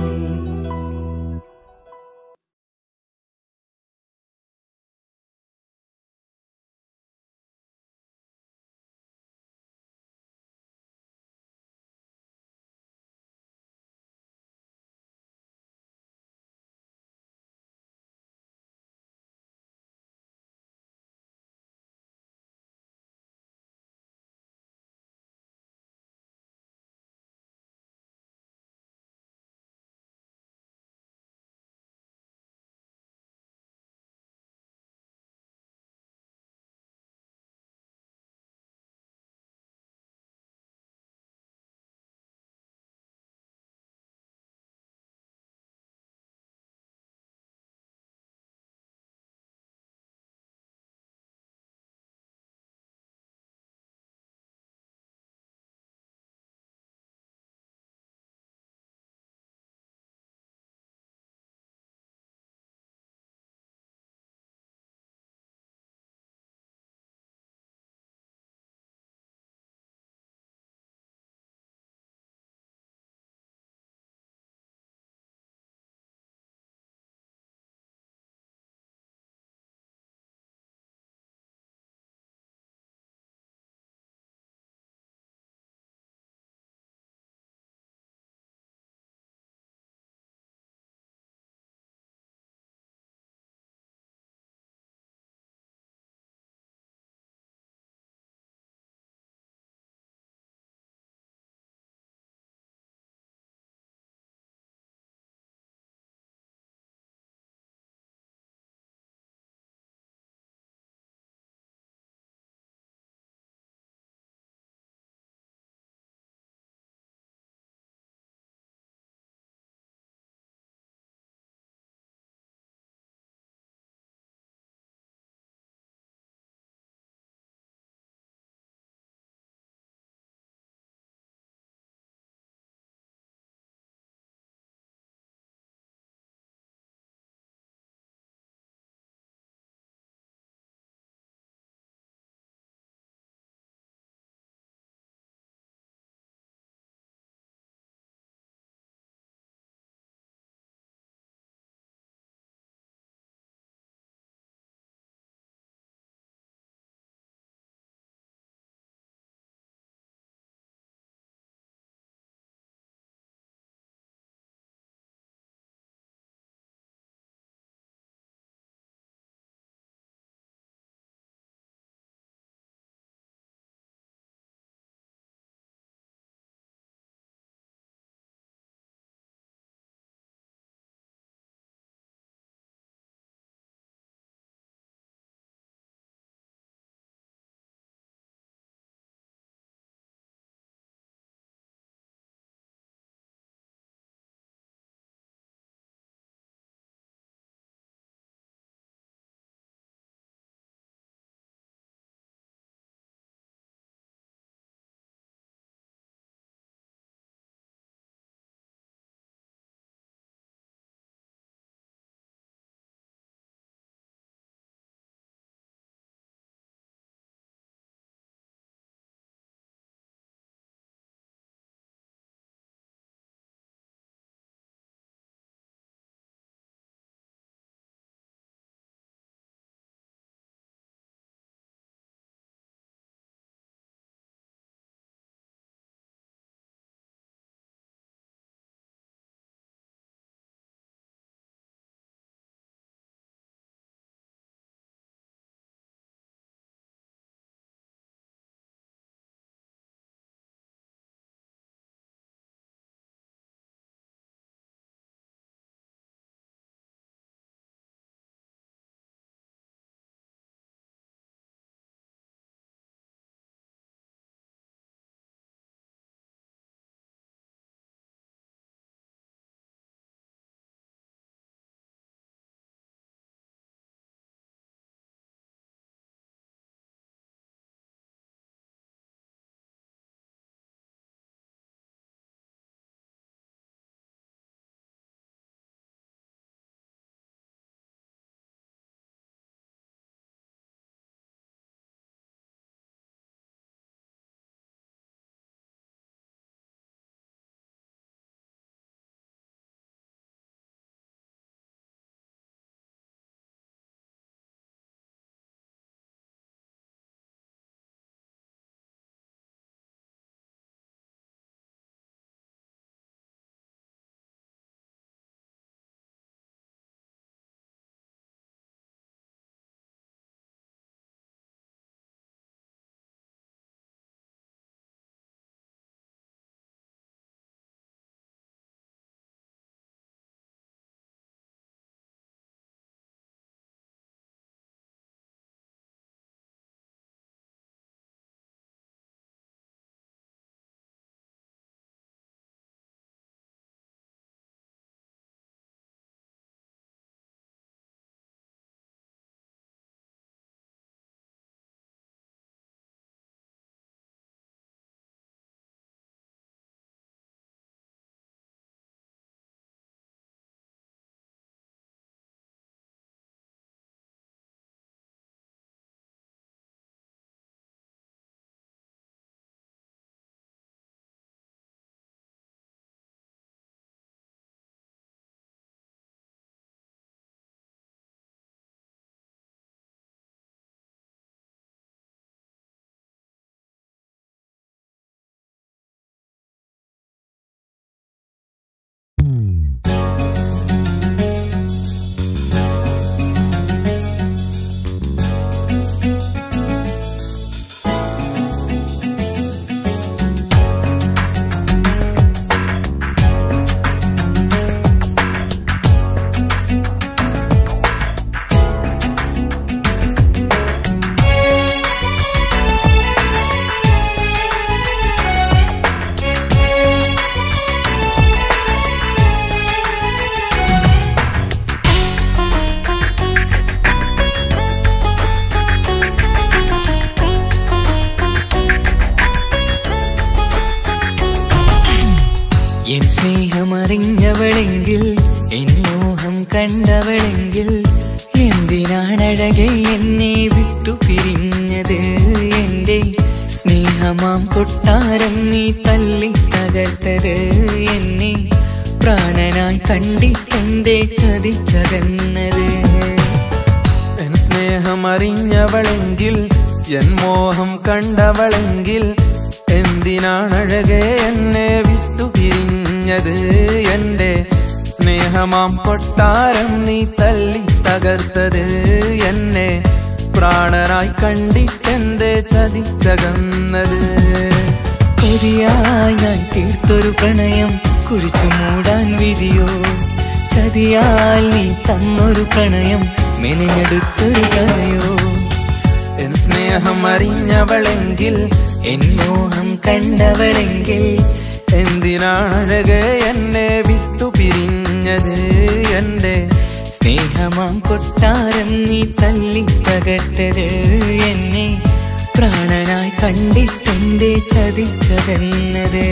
അറിഞ്ഞവളെങ്കിൽ എൻ മോഹം കണ്ടവളെങ്കിൽ എന്തിനാണഴകെ എന്നെ വിട്ടു പിരിഞ്ഞത് എന്റെ സ്നേഹമാം കൊട്ടാരം നീ തല്ലി തകർത്തത് എന്നെ പ്രാണനായി കണ്ടിട്ടെന്തേ ചതിച്ചകന്നത് എൻ സ്നേഹമറിഞ്ഞവളെങ്കിൽ എൻ മോഹം കണ്ടവളെങ്കിൽ എന്തിനാണഴകെ എന്നെ വിട്ടു പിരിഞ്ഞത് എന്റെ സ്നേഹമാം കൊട്ടാരം നീ തല്ലി തകർത്തത് എന്നെ പ്രാണനായി കണ്ടിട്ടെന്തേ ചതിച്ചകന്നത് കൊതിയായി ഞാൻ തീർത്തൊരു പ്രണയം കുഴിച്ചു മൂടാൻ വിധിയോ ചതിയാൽ നീ തന്നൊരു പ്രണയം മെനഞ്ഞെടുത്തൊരു കഥയോ എൻ സ്നേഹം അറിഞ്ഞവളെങ്കിൽ എൻ മോഹം കണ്ടവളെങ്കിൽ എന്തിനാണഴകെ എന്നെ വിട്ടു പിരിഞ്ഞത് എന്റെ സ്നേഹമാം കൊട്ടാരം നീ തല്ലി തകർത്തത് എന്നെ പ്രാണനായി കണ്ടിട്ടെന്തേ ചതിച്ചതെന്നത്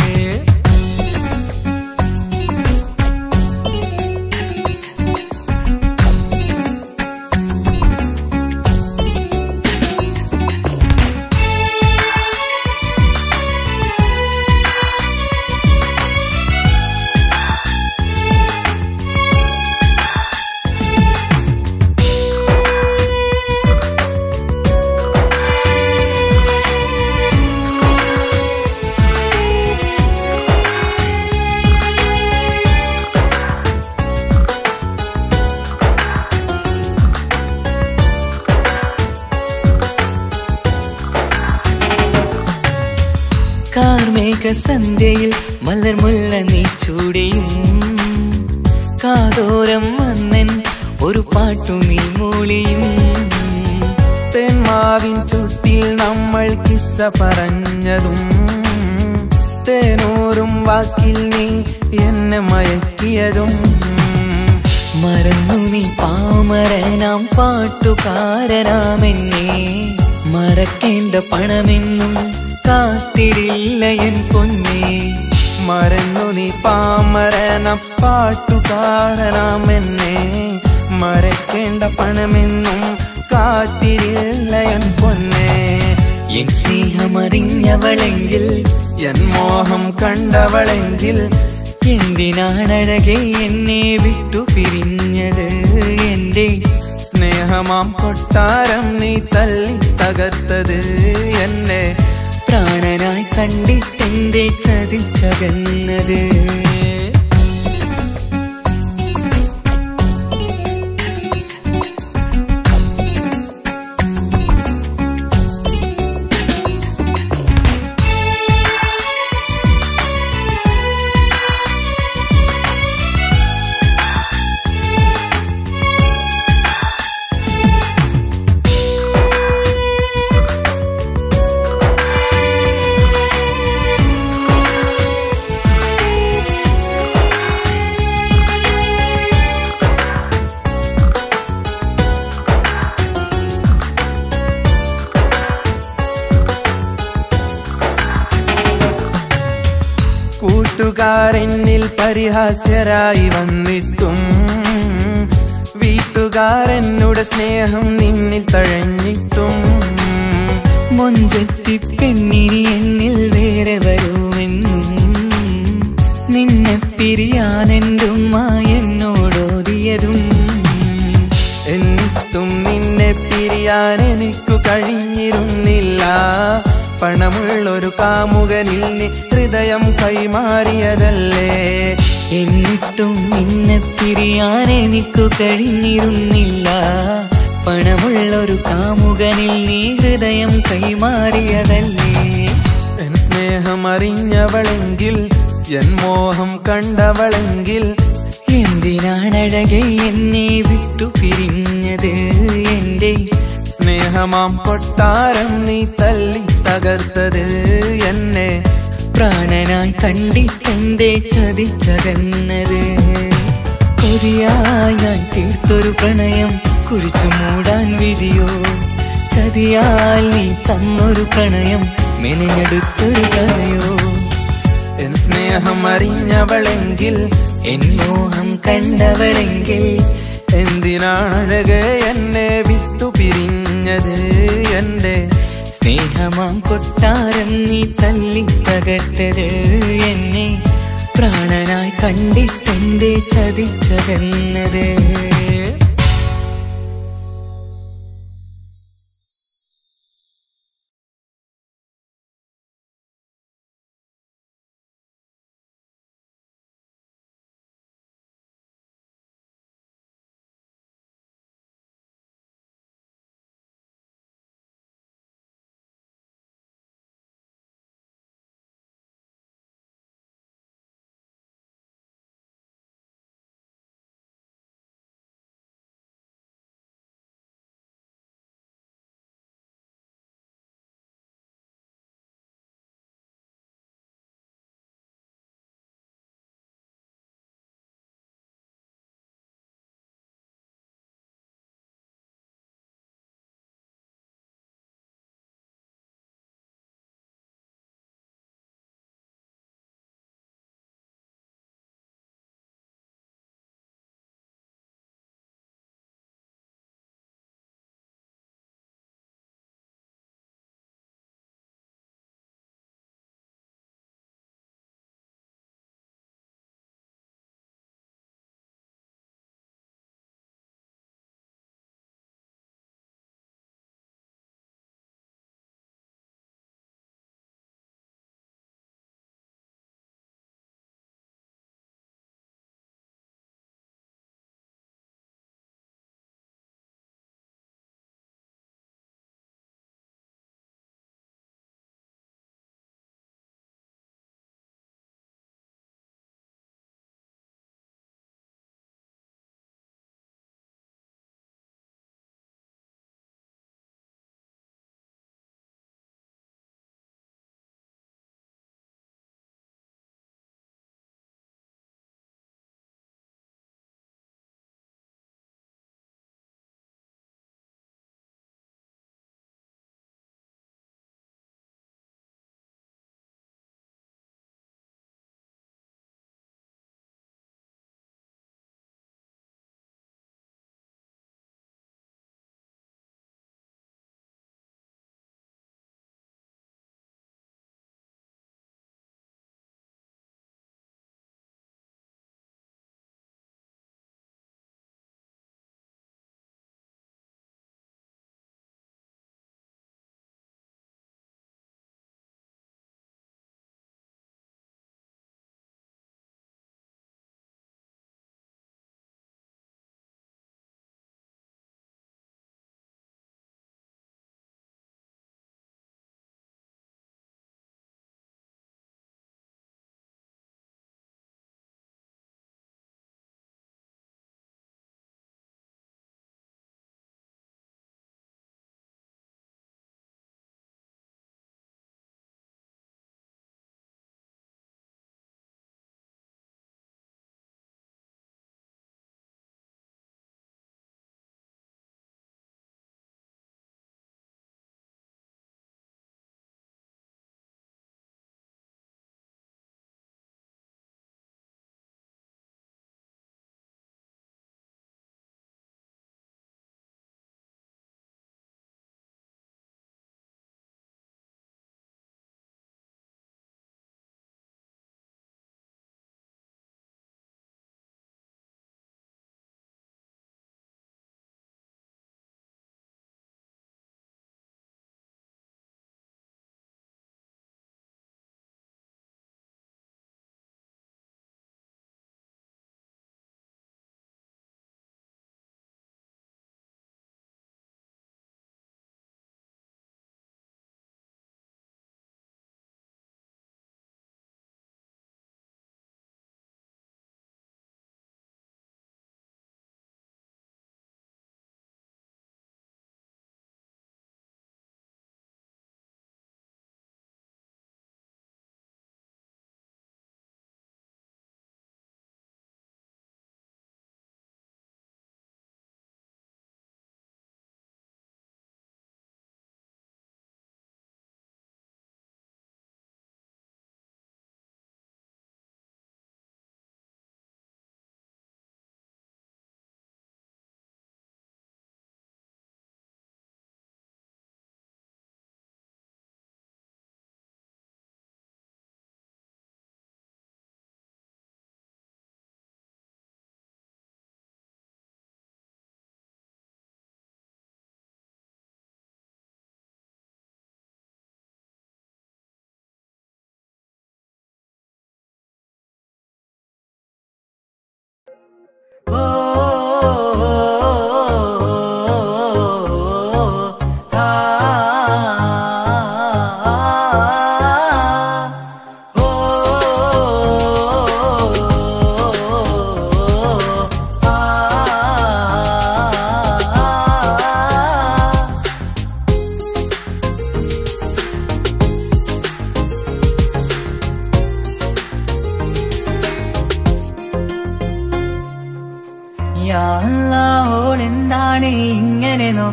കാർമേഘ സന്ധ്യയിൽ മലർമുള്ള നീ ചൂടിയും കാതോരം വന്നൻ ഒരു പാട്ടു നീ മൂളിയും തേന്മാവിൻ ചുട്ടിൽ നമ്മൾ കിസ്സ പറഞ്ഞതും തേനൂറും വാക്കിൽ നീ എന്നെ മയക്കിയതും മറന്നു നീ പാമരനാം പാട്ടുകാരനാമെന്നെ മറക്കേണ്ട പണമെന്നും കാത്തിടില്ല എൻ പൊന്നേ മറന്നു നീ പാമരനം പാട്ടുകാരനാം എന്നെ മറക്കേണ്ട പണമെന്നും കാത്തിരില്ല എൻ പൊന്നെ എൻ സ്നേഹമറിഞ്ഞവളെങ്കിൽ എൻ മോഹം കണ്ടവളെങ്കിൽ എന്തിനാണഴകെ എന്നെ വിട്ടു പിരിഞ്ഞത് എന്റെ സ്നേഹമാം കൊട്ടാരം നീ തല്ലി തകർത്തത് എന്നെ പ്രാണനായി കണ്ടിട്ടെന്റെ ചതിച്ചകന്നത് കൂട്ടുകാരെന്നിൽ പരിഹാസ്യരായി വന്നിട്ടും വീട്ടുകാരെന്നുടെ സ്നേഹം നിന്നിൽ തഴഞ്ഞിട്ടും മൊഞ്ചത്തി പെണ്ണിനി എന്നിൽ വേറെ വരുമെന്നും നിന്നെ പിരിയാനെന്റുമ്മ എന്നോടോതിയതും എന്നിട്ടും നിന്നെ പിരിയാൻ എനിക്കു കഴിഞ്ഞിരുന്നില്ല പണമുള്ളൊരു കാമുകനിൽ നീ ഹൃദയം കൈമാറിയതല്ലേ എന്നിട്ടും നിന്നെ പിരിയാൻ എനിക്കു കഴിഞ്ഞിരുന്നില്ല പണമുള്ളൊരു കാമുകനിൽ നീ ഹൃദയം കൈമാറിയതല്ലേ എൻ സ്നേഹം അറിഞ്ഞവളെങ്കിൽ എൻ മോഹം കണ്ടവളെങ്കിൽ എന്തിനാണഴകെ എന്നെ വിട്ടു പിരിഞ്ഞത് എന്റെ സ്നേഹമാം കൊട്ടാരം നീ തല്ലി തകർത്തത് എന്നെ പ്രാണനായി കണ്ടിട്ടെന്തേ ചതിച്ചകന്നത് കൊതിയായി ഞാൻ തീർത്തൊരു പ്രണയം കുഴിച്ചു മൂടാൻ വിധിയോ ചതിയാൽ നീ തന്നൊരു പ്രണയം മെനഞ്ഞെടുത്തൊരു കഥയോ എൻ സ്നേഹം അറിഞ്ഞവളെങ്കിൽ എൻ മോഹം കണ്ടവളെങ്കിൽ എന്തിനാണഴകെ എന്നെ വിട്ടു പിരിഞ്ഞത് എന്റെ സ്നേഹമാം കൊട്ടാരം നീ തല്ലി തകട്ടത് എന്നെ പ്രാണനായി കണ്ടിട്ടെന്തേ ചതിച്ചതെന്നത്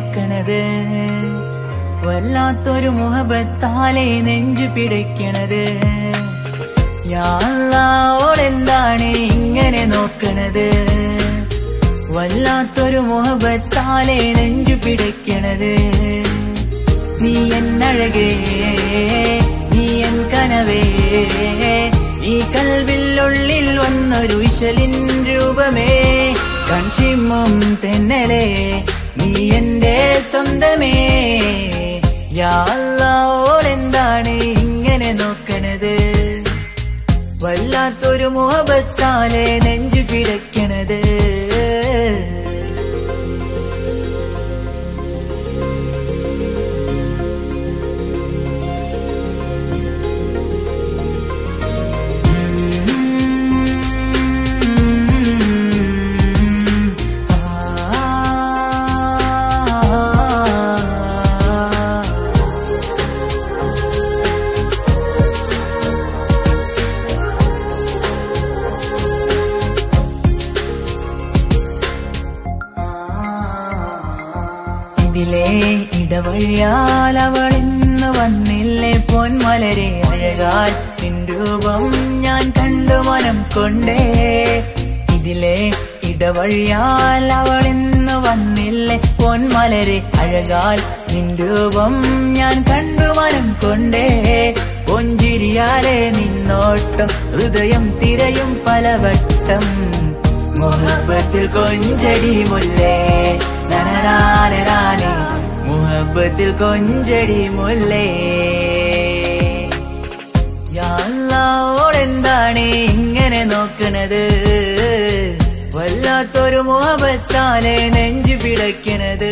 നോക്കണത് വല്ലാത്തൊരു മുഹബത്താലെ നെഞ്ചു പിടിക്കണത് യാളോടെന്താണ് ഇങ്ങനെ നോക്കണത് വല്ലാത്തൊരു മുഹബത്താലെ നെഞ്ചു പിടിക്കണത് നീ എന്നഴകേ നീ എൻ കനവേ ഈ കൽവില്ലുള്ളിൽ വന്നൊരു വിശലിൻ രൂപമേ കൺചിമ്മും തെന്നലേ നീ എന്റെ സ്വന്തമേ യാളോടെന്താണ് ഇങ്ങനെ നോക്കണത് വല്ലാത്തൊരു മുഹബത്താലെ നെഞ്ചു പിടയ്ക്കണത് ഇതിലെ ഇടവഴിയാൽ അവൾ ഇന്ന് വന്നില്ലേ പൊന്മലരെ അഴകാൽ നിൻ രൂപം ഞാൻ കണ്ടു മനം കൊണ്ടേ ഇതിലെ ഇടവഴിയാൽ അവൾ ഇന്ന് വന്നില്ലേ പൊന്മലരെ അഴകാൽ നിൻ രൂപം ഞാൻ കണ്ടു മനം കൊണ്ടേ പൊഞ്ചിരിയാലെ നിന്നോട്ടം ഹൃദയം തിരയും പലവട്ടം മുഹബത്തിൽ കൊഞ്ചടി മുല്ലേ നനനാനനാനെ മുഹബത്തിൽ കൊഞ്ചടി മുല്ലേ യാളോടെന്താണ് ഇങ്ങനെ നോക്കണത് വല്ലാത്തൊരു മുഹബത്താലെ നെഞ്ചു പിടയ്ക്കണത്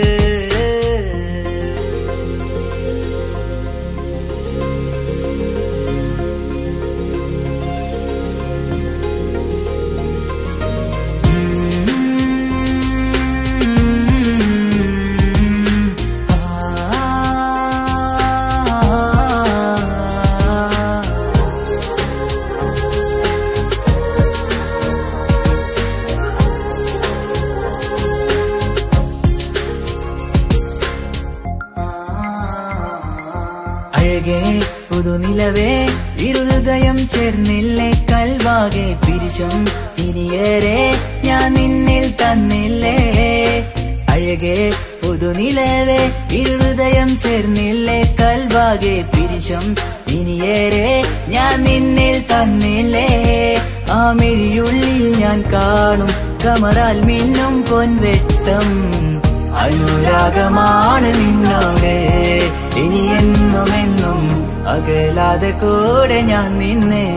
അഴകേ പുതുനിലവേ ഇരുഹൃദയം ചേർന്നില്ലേ കൽവാകെ പിരിശം ഇനിയേറെ ഞാൻ നിന്നിൽ തന്നില്ലേ അഴകേ പുതുനിലവേ ഇരുഹൃദയം ചേർന്നില്ലേ കൽവാകെ പിരിശം ഇനിയേറെ ഞാൻ നിന്നിൽ തന്നില്ലേ ആ മിഴിയുള്ളിൽ ഞാൻ കാണും കമറാൽ മിന്നും പൊൻവെട്ടം അനുരാഗമാണ് നിന്നോട് ഇനി എന്നും എന്നും അകലാതെ കൂടെ ഞാൻ നിന്നെ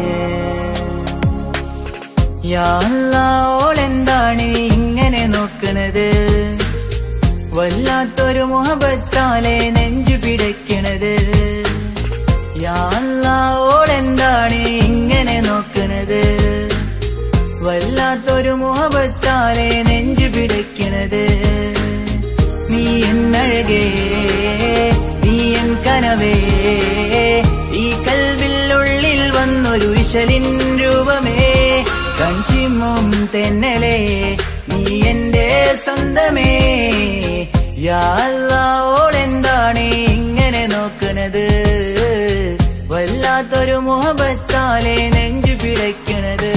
യാളോളെന്താണ് ഇങ്ങനെ നോക്കണത് വല്ലാത്തൊരു മുഹബത്താലെ നെഞ്ചു പിടയ്ക്കണത് യാളോളെന്താണ് ഇങ്ങനെ നോക്കണത് വല്ലാത്തൊരു മുഹബത്താലെ നെഞ്ചു പിടയ്ക്കണത് നീ എന്നഴകേ നീ എൻ കനവേ ഈ കൽവില്ലുള്ളിൽ വന്നൊരു വിശലിൻ രൂപമേ കഞ്ചിമ്മും തെന്നലേ നീ എന്റെ സ്വന്തമേ യാളോടെന്താണ് ഇങ്ങനെ നോക്കണത് വല്ലാത്തൊരു മുഹബത്താലെ നെഞ്ചു പിടയ്ക്കണത്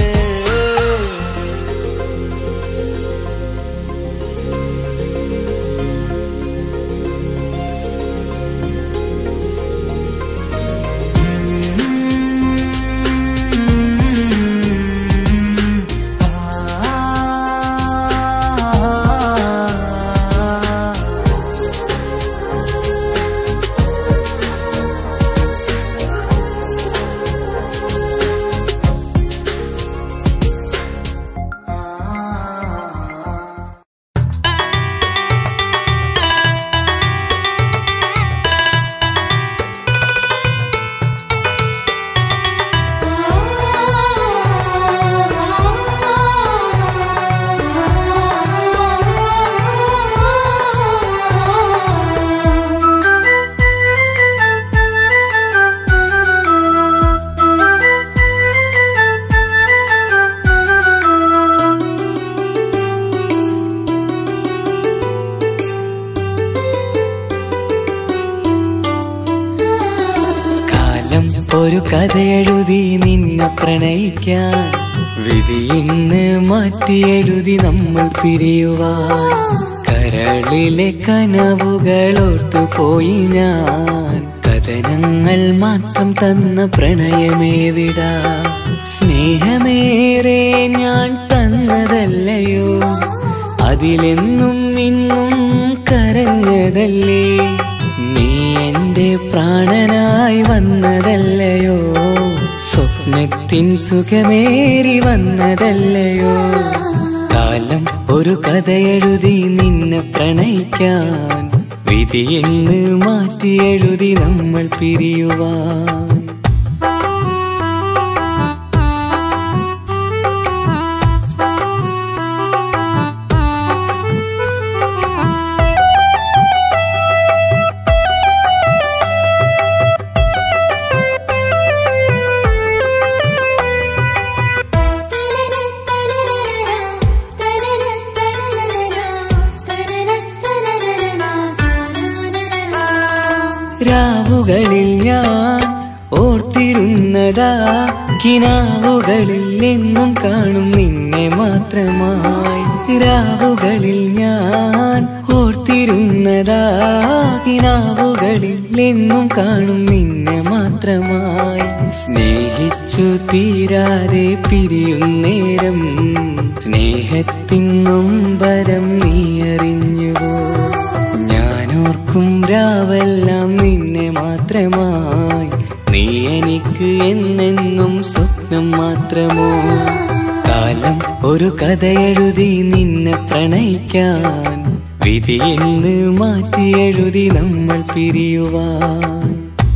ഒരു കഥയെഴുതി നിന്നെ പ്രണയിക്കാൻ വിധി ഇന്ന് മാറ്റിയെഴുതി നമ്മൾ പിരിയുവാൻ കരളിലെ കനവുകൾ ഓർത്തുപോയി ഞാൻ കഥനങ്ങൾ മാത്രം തന്ന പ്രണയമേ വിടാ സ്നേഹമേറെ ഞാൻ തന്നതല്ലയോ അതിലെന്നും ഇന്നും കരഞ്ഞതല്ലേ നീ എന്റെ പ്രാണനായി വന്നതല്ലയോ സ്വപ്നത്തിൻ സുഖമേറി വന്നതല്ലയോ കാലം ഒരു കഥയെഴുതി നിന്നെ പ്രണയിക്കാൻ വിധി എന്ന് മാറ്റി എഴുതി നമ്മൾ പിരിയുവാൻ രാവുകളിൽ ഞാൻ ഓർത്തിരുന്നതാ കിനാവുകളിൽ എന്നും കാണും നിന്നെ മാത്രമായി രാവുകളിൽ ഞാൻ ഓർത്തിരുന്നതാ കിനാവുകളിൽ എന്നും കാണും നിന്നെ മാത്രമായി സ്നേഹിച്ചു തീരാതെ പിരിയുന്നേരം സ്നേഹത്തിൻ നൊമ്പരം നീ അറിഞ്ഞുവോ ഞാനോർക്കും രാവെല്ലാം നിന്നെ മാത്രമായി നീ എനിക്ക് എന്നെന്നും സ്വപ്നം മാത്രമോ കാലം ഒരു കഥയെഴുതി നിന്നെ പ്രണയിക്കാൻ വിധി എന്ന് മാറ്റി എഴുതി നമ്മൾ പിരിയുവാൻ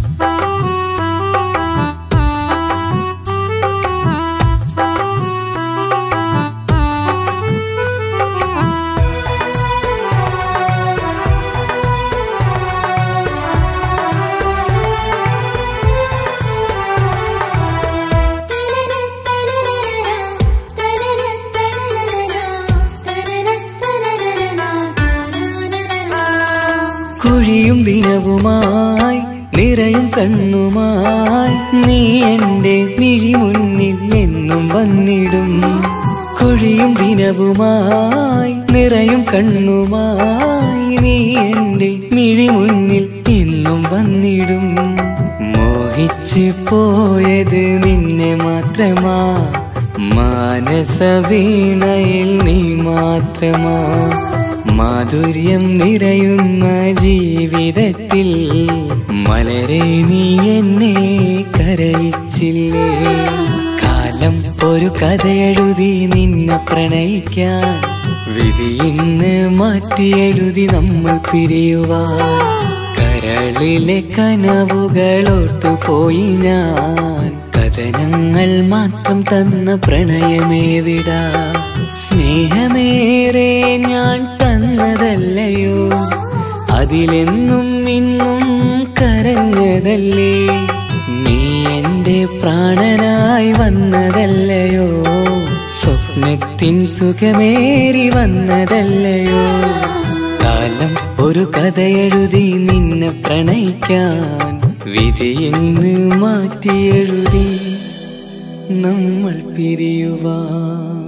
കുഴിയും ദിനവുമായി നിറയും കണ്ണുമായി നീ എന്റെ മിഴി മുന്നിൽ എന്നും വന്നിടും കുഴിയും ദിനവുമായി നിറയും കണ്ണുമായി നീ എന്റെ മിഴി മുന്നിൽ എന്നും വന്നിടും മോഹിച്ചു പോയത് നിന്നെ മാത്രമാ മാനസ വീണയിൽ നീ മാത്രമാ മാധുര്യം നിറയുന്ന ജീവിതത്തിൽ മലരെ നീ എന്നെ കരയിച്ചില്ലേ കാലം ഒരു കഥയെഴുതി നിന്നെ പ്രണയിക്കാൻ വിധി ഇന്ന് മാറ്റിയെഴുതി നമ്മൾ പിരിയുവാൻ കരളിലെ കനവുകൾ ഓർത്തുപോയി ഞാൻ കഥനങ്ങൾ മാത്രം തന്ന പ്രണയമേ വിടാ സ്നേഹമേറെ ഞാൻ തന്നതല്ലയോ അതിലെന്നും ഇന്നും കരഞ്ഞതല്ലേ നീ എന്റെ പ്രാണനായി വന്നതല്ലയോ സ്വപ്നത്തിൻ സുഖമേറി വന്നതല്ലയോ കാലം ഒരു കഥയെഴുതി നിന്നെ പ്രണയിക്കാൻ വിധി എന്ന് മാറ്റിയെഴുതി നമ്മൾ പിരിയുവാൻ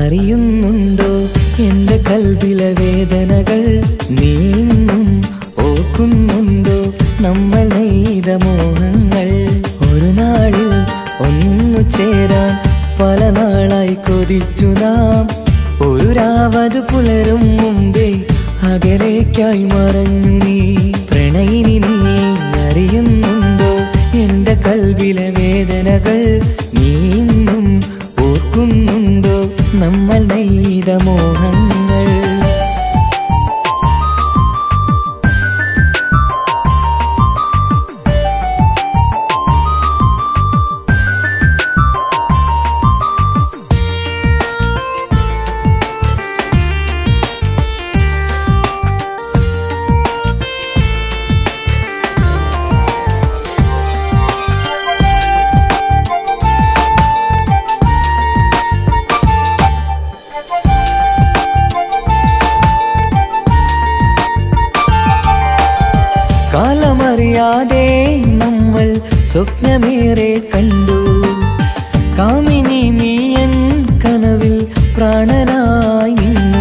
അറിയുന്നുണ്ടോ എന്റെ കൽവിലെ വേദനകൾ നീന്നും ഓർക്കുന്നുണ്ടോ നമ്മൾ നെയ്ത മോഹങ്ങൾ ഒരു നാളിൽ ഒന്നു ചേരാൻ പല നാളായി കൊതിച്ചു നാം ഒരു രാവത് പുലരും മുമ്പേ അകലേക്കായി മറഞ്ഞു നീ പ്രണയിനി നീ അറിയുന്നുണ്ടോ എന്റെ കൽവിലെ വേദനകൾ നീ ഇന്നും ഓർക്കുന്നുണ്ടോ നമ്മൾ നെയ്ത മോഹങ്ങൾ കാലമറിയാതെ നമ്മൾ സ്വപ്നമേറെ കണ്ടു കാമിനി നീയൻ കനവിൽ പ്രാണനായി നിന്നു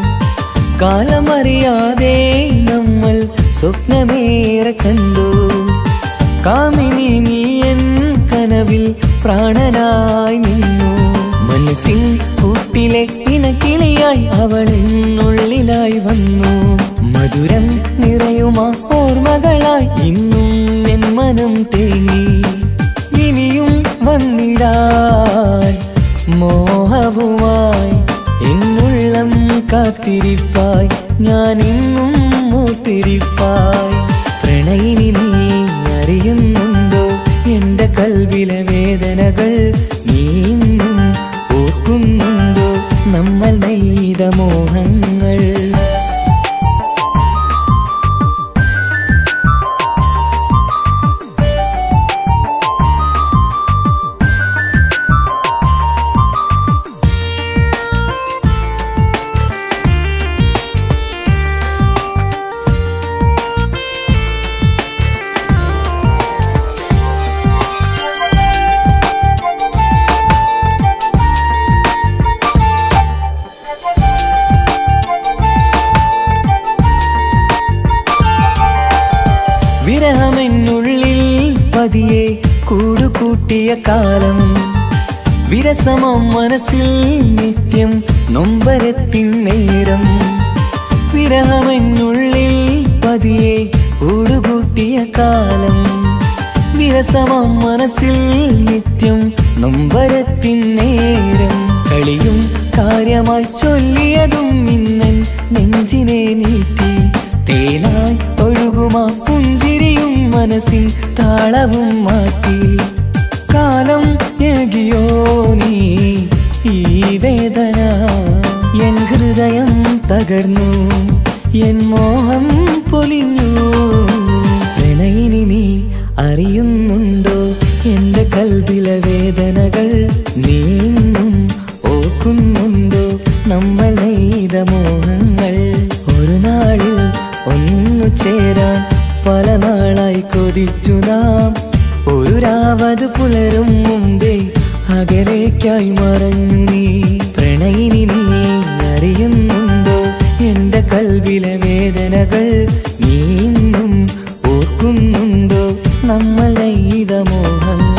കാലമറിയാതെ നമ്മൾ സ്വപ്നമേറെ കണ്ടു കാമിനി നീയൻ കനവിൽ പ്രാണനായി നിന്നു മനസ്സിൻ കൂട്ടിലെ ഇണക്കിളിയായി അവൾ എന്നുള്ളിലായി വന്നു മധുരം നിറയുമാ ഓർമ്മകളായി ഇന്നും എൻ മനം തേങ്ങി ഇനിയും വന്നിടാൻ മോഹവുമായി എന്നുള്ളം കാത്തിരിപ്പായി ഞാൻ ഇന്നും മൂത്തിരിപ്പായി പ്രണയിനി നീ അറിയുന്നുണ്ടോ എന്റെ കൽവിലെ വേദനകൾ നീ ഇന്നും ഓർക്കുന്നുണ്ടോ നമ്മൾ നെയ്ത മോഹങ്ങൾ വിരഹമെന്നുള്ളിൽ പതിയെ കൂടുകൂട്ടിയ കാലം വിരസമം മനസ്സിൽ നിത്യം നൊമ്പരത്തിൻ നേരം വിരഹമെന്നുള്ളിൽ പതിയെ കൂടുകൂട്ടിയ കാലം വിരസമം മനസ്സിൽ നിത്യം നൊമ്പരത്തിൻ നേരം കളിയും കാര്യമായി ചൊല്ലിയതും ഇന്നൻ നെഞ്ചിനെ നീട്ടി തേനായി ഒഴുകുമാ പുഞ്ചിരിയും മനസ്സിൻ താളവും മാറ്റി കാലം ഏകിയോ നീ ഈ വേദന എൻ ഹൃദയം തകർന്നു എൻ മോഹം പൊലിഞ്ഞു പ്രണയിനി നീ അറിയുന്നുണ്ടോ എന്റെ കൽവിലെ വേദനകൾ നീ ഇന്നും ഓർക്കുന്നുണ്ടോ നമ്മൾ നെയ്ത മോഹങ്ങൾ ഒരു നാളിൽ ഒന്നു ചേരാൻ പല നാളായി കൊതിച്ചു നാം ഒരു രാവത് പുലരും മുമ്പേ അകലേക്കായി മറഞ്ഞു നീ പ്രണയിനി നീ അറിയുന്നുണ്ടോ എന്റെ കൽവിലെ വേദനകൾ നീ ഇന്നും ഓർക്കുന്നുണ്ടോ നമ്മൾ നെയ്ത മോഹങ്ങൾ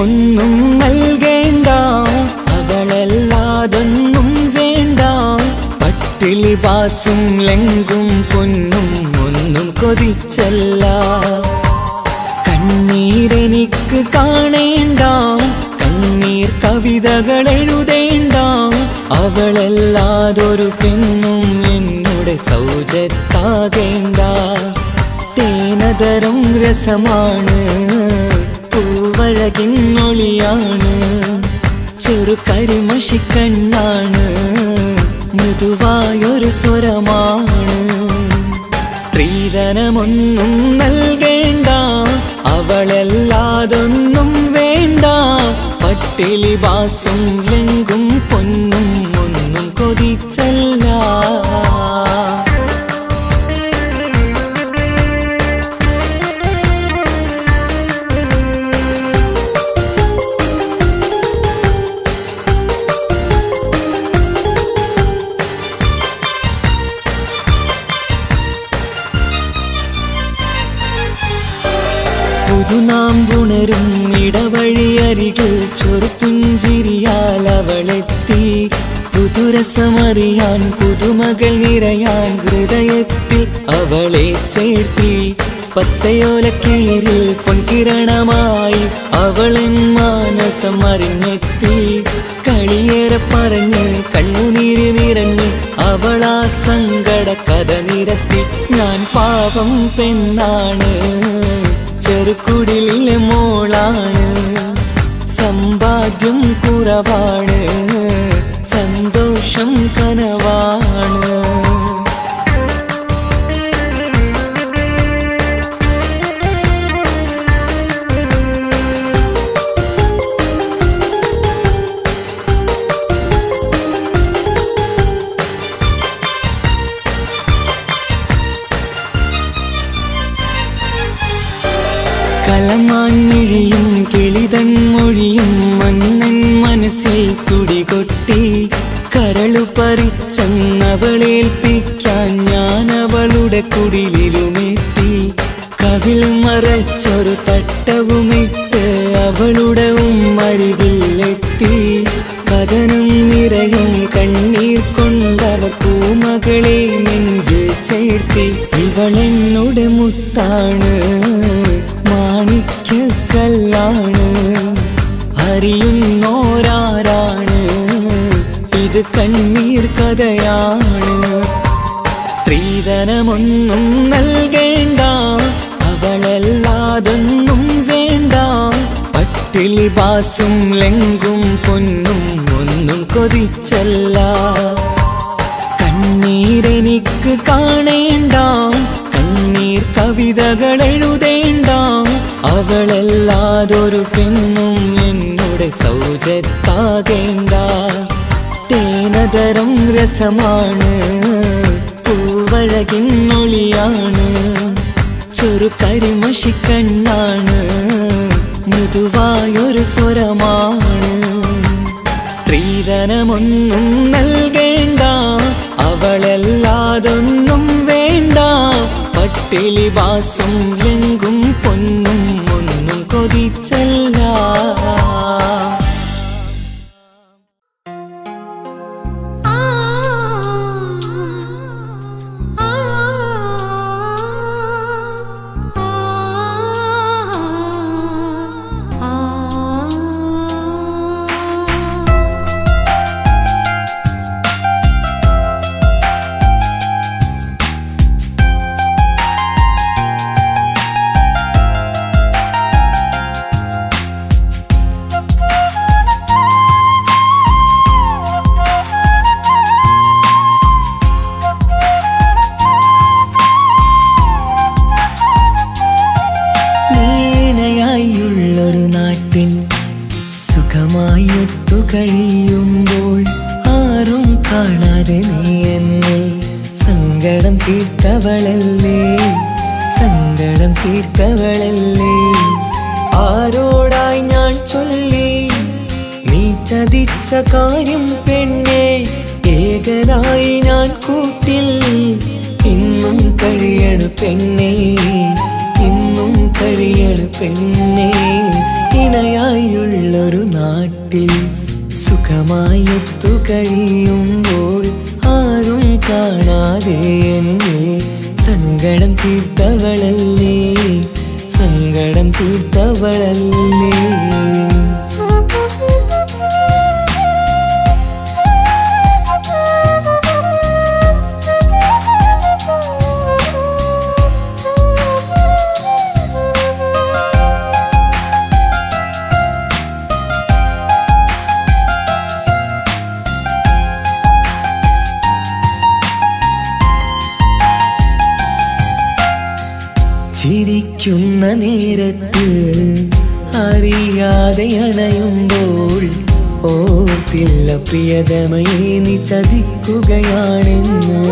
സ്ത്രീധനമൊന്നും നൽകേണ്ട അവളല്ലാതൊന്നും വേണ്ട പട്ടിലി ബാസും ലെങ്കും പൊന്നും ഒന്നും കൊതിച്ചല്ല കണ്ണീരെനിക്ക് കാണേണ്ട കണ്ണീർ കവിതകൾ എഴുതേണ്ട അവളല്ലാതൊരു പെണ്ണും എന്നോട് സൗജത്താകേണ്ട തേനതരം രസമാണ് പൂവഴകിൻ മൊഴിയാണ് ചെറു കരിമഷിക്കണ്ണാണ് മൃദുവായൊരു സ്വരമാണ് സ്ത്രീധനമൊന്നും നൽകേണ്ട അവളല്ലാതൊന്നും വേണ്ട പട്ടിലി ബാസും ലെങ്കും പൊന്നും ഒന്നും കൊതിച്ചല്ല പുതുനാമ്പുണരും ഇടവഴിയരികിൽ ചെറുപ്പുഞ്ചിരിയാൽ അവളെത്തി പുതുരസമറിയാൻ പുതുമകൾ നിറയാൻ ഹൃദയത്തിൽ അവളെ ചേർത്തി പച്ചയോലക്കീരിൽ പൊൻകിരണമായി അവളൻ മാനസം അറിഞ്ഞെത്തി കളിയേറെ പറഞ്ഞ് കണ്ണുനീര് നിറഞ്ഞ് അവളാ സങ്കട കഥ നിരത്തി ഞാൻ പാപം പെണ്ണാണ് ചെറുക്കുടിലെ മോളാണ് സമ്പാദ്യം കുറവാണ് സന്തോഷം കനവാണ് കളമാൻമിഴിയും കിളിതൻ മൊഴിയും മന്നൻ മനസ്സിൽ തുടികൊട്ടി കരളു പറിച്ചെന്നവളേൽപ്പിക്കാൻ ഞാൻ അവളുടെ കുടിലിലുമെത്തി കവിൾ മറച്ചൊരു തട്ടവുമിട്ട് അവളുടെ ഉമ്മരികിലെത്തി കഥനം നിറയും കണ്ണീർ കൊണ്ടവ പൂമകളെ നെഞ്ച് ചേർത്തി ഇവളെന്നോട് മുത്താണ് മാണിക്യക്കല്ലാണ് അറിയുന്നോരാരാണ് ഇത് കണ്ണീർ കഥയാണ് സ്ത്രീധനമൊന്നും നൽകേണ്ട അവളല്ലാതൊന്നും വേണ്ട പട്ടിലി ബാസും ലെങ്കും പൊന്നും ഒന്നും കൊതിച്ചല്ല കണ്ണീരെനിക്ക് കാണേണ്ട കണ്ണീർ കവിതകൾ എഴുതേണ്ട അവളല്ലാതൊരു പെണ്ണും എന്നോട് സൗജത്താകേണ്ട തേനതരം രസമാണ് പൂവഴകിൻ മൊഴിയാണ് ചെറു കരിമഷിക്കണ്ണാണ് മൃദുവായൊരു സ്വരമാണ് സ്ത്രീധനമൊന്നും നൽകേണ്ട അവളല്ലാതൊന്നും വേണ്ട പട്ടിലി ബാസും ലെങ്കും പൊന്നും ഒന്നും കൊതിച്ചല്ല നീണയായുള്ളൊരു നാട്ടിൽ സുഖമായി ഒത്തു കഴിയുമ്പോൾ ആരും കാണാതെ നീ എന്നെ സങ്കടം തീർത്തവളല്ലേ സങ്കടം തീർത്തവളല്ലേ ആരോടായി ഞാൻ ചൊല്ലി നീ ചതിച്ച കാര്യം പെണ്ണെ ഏകനായി ഞാൻ കൂട്ടിൽ ഇന്നും കഴിയണു പെണ്ണേ ഇന്നും കഴിയണു പെണ്ണേ ഇണയായുള്ളൊരു നാട്ടിൽ സുഖമായൊത്തു കഴിയുമ്പോൾ ആരും കാണാതെ എന്നെ സങ്കടം തീർത്തവളല്ലേ സങ്കടം തീർത്തവളല്ലേ ചിരിക്കുന്ന നേരത്ത് അറിയാതെ അണയുമ്പോൾ ഓർത്തില്ല പ്രിയതമയെ നീ ചതിക്കുകയാണെന്ന്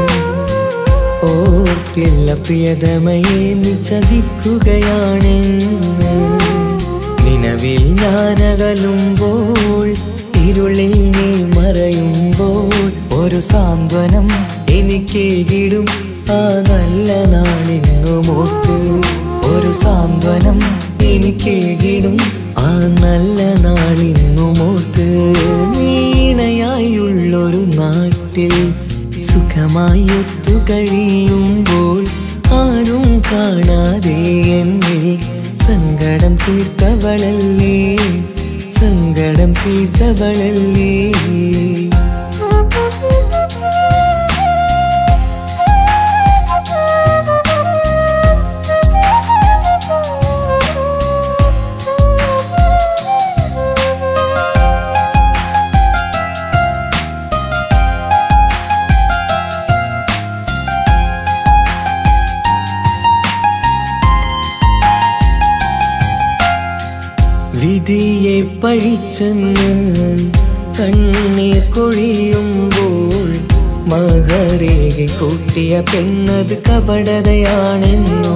ഓർത്തില്ല പ്രിയതമയെ നീ ചതിക്കുകയാണെന്ന് നിലവിൽ ഞാനകലുമ്പോൾ ഇരുളിൽ നീ മറയുമ്പോൾ ഒരു സാന്ത്വനം എനിക്കേകിടും ആ നല്ല നാളിന്നുമോർത്ത് ഒരു സാന്ത്വനം എനിക്കേകിടും ആ നല്ല നാളിന്നുമോർത്ത് നീണയായുള്ളൊരു നാട്ടിൽ സുഖമായി ഒത്തു കഴിയുമ്പോൾ ആരും കാണാതെ എന്നെ സങ്കടം തീർത്തവളല്ലേ സങ്കടം തീർത്തവളല്ലേ വിധിയെ പഴിച്ചെന്ന് കണ്ണീർ കൊഴിയുമ്പോൾ മകരേകി കൂട്ടിയ പെണ്ണത് കപടതയാണെന്നോ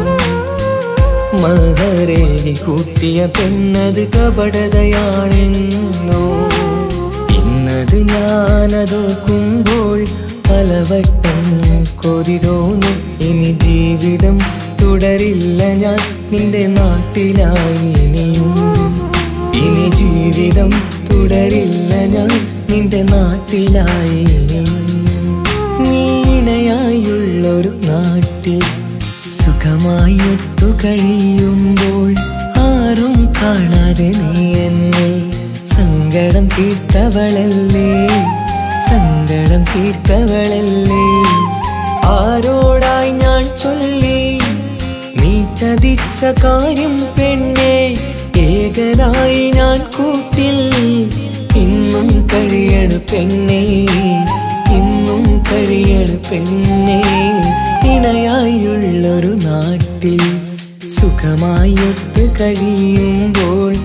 മകരേകി കൂട്ടിയ പെണ്ണത് കപടതയാണെന്നോ ഇന്നത് ഞാനതോക്കുമ്പോൾ പലവട്ടം കൊതി തോന്നും ഇനി ജീവിതം തുടരില്ല ഞാൻ നിന്റെ നാട്ടിലായി ഇനിയും ഇനി ജീവിതം തുടരില്ല ഞാൻ നിന്റെ നാട്ടിലായി ഇനിയും നീണയായുള്ളൊരു നാട്ടിൽ സുഖമായി ഒത്തു കഴിയുമ്പോൾ ആരും കാണാതെ നീ എന്നെ സങ്കടം തീർത്തവളല്ലേ സങ്കടം തീർത്തവളല്ലേ ആരോടായി ഞാൻ ചൊല്ലി നീ ചതിച്ച കാര്യം പെണ്ണെ ഏകനായി ഞാൻ കൂട്ടിൽ ഇന്നും കഴിയണ പെണ്ണേ ഇന്നും കഴിയണ പെണ്ണേ ഇണയായുള്ളൊരു നാട്ടിൽ സുഖമായി ഒത്തു കഴിയുമ്പോൾ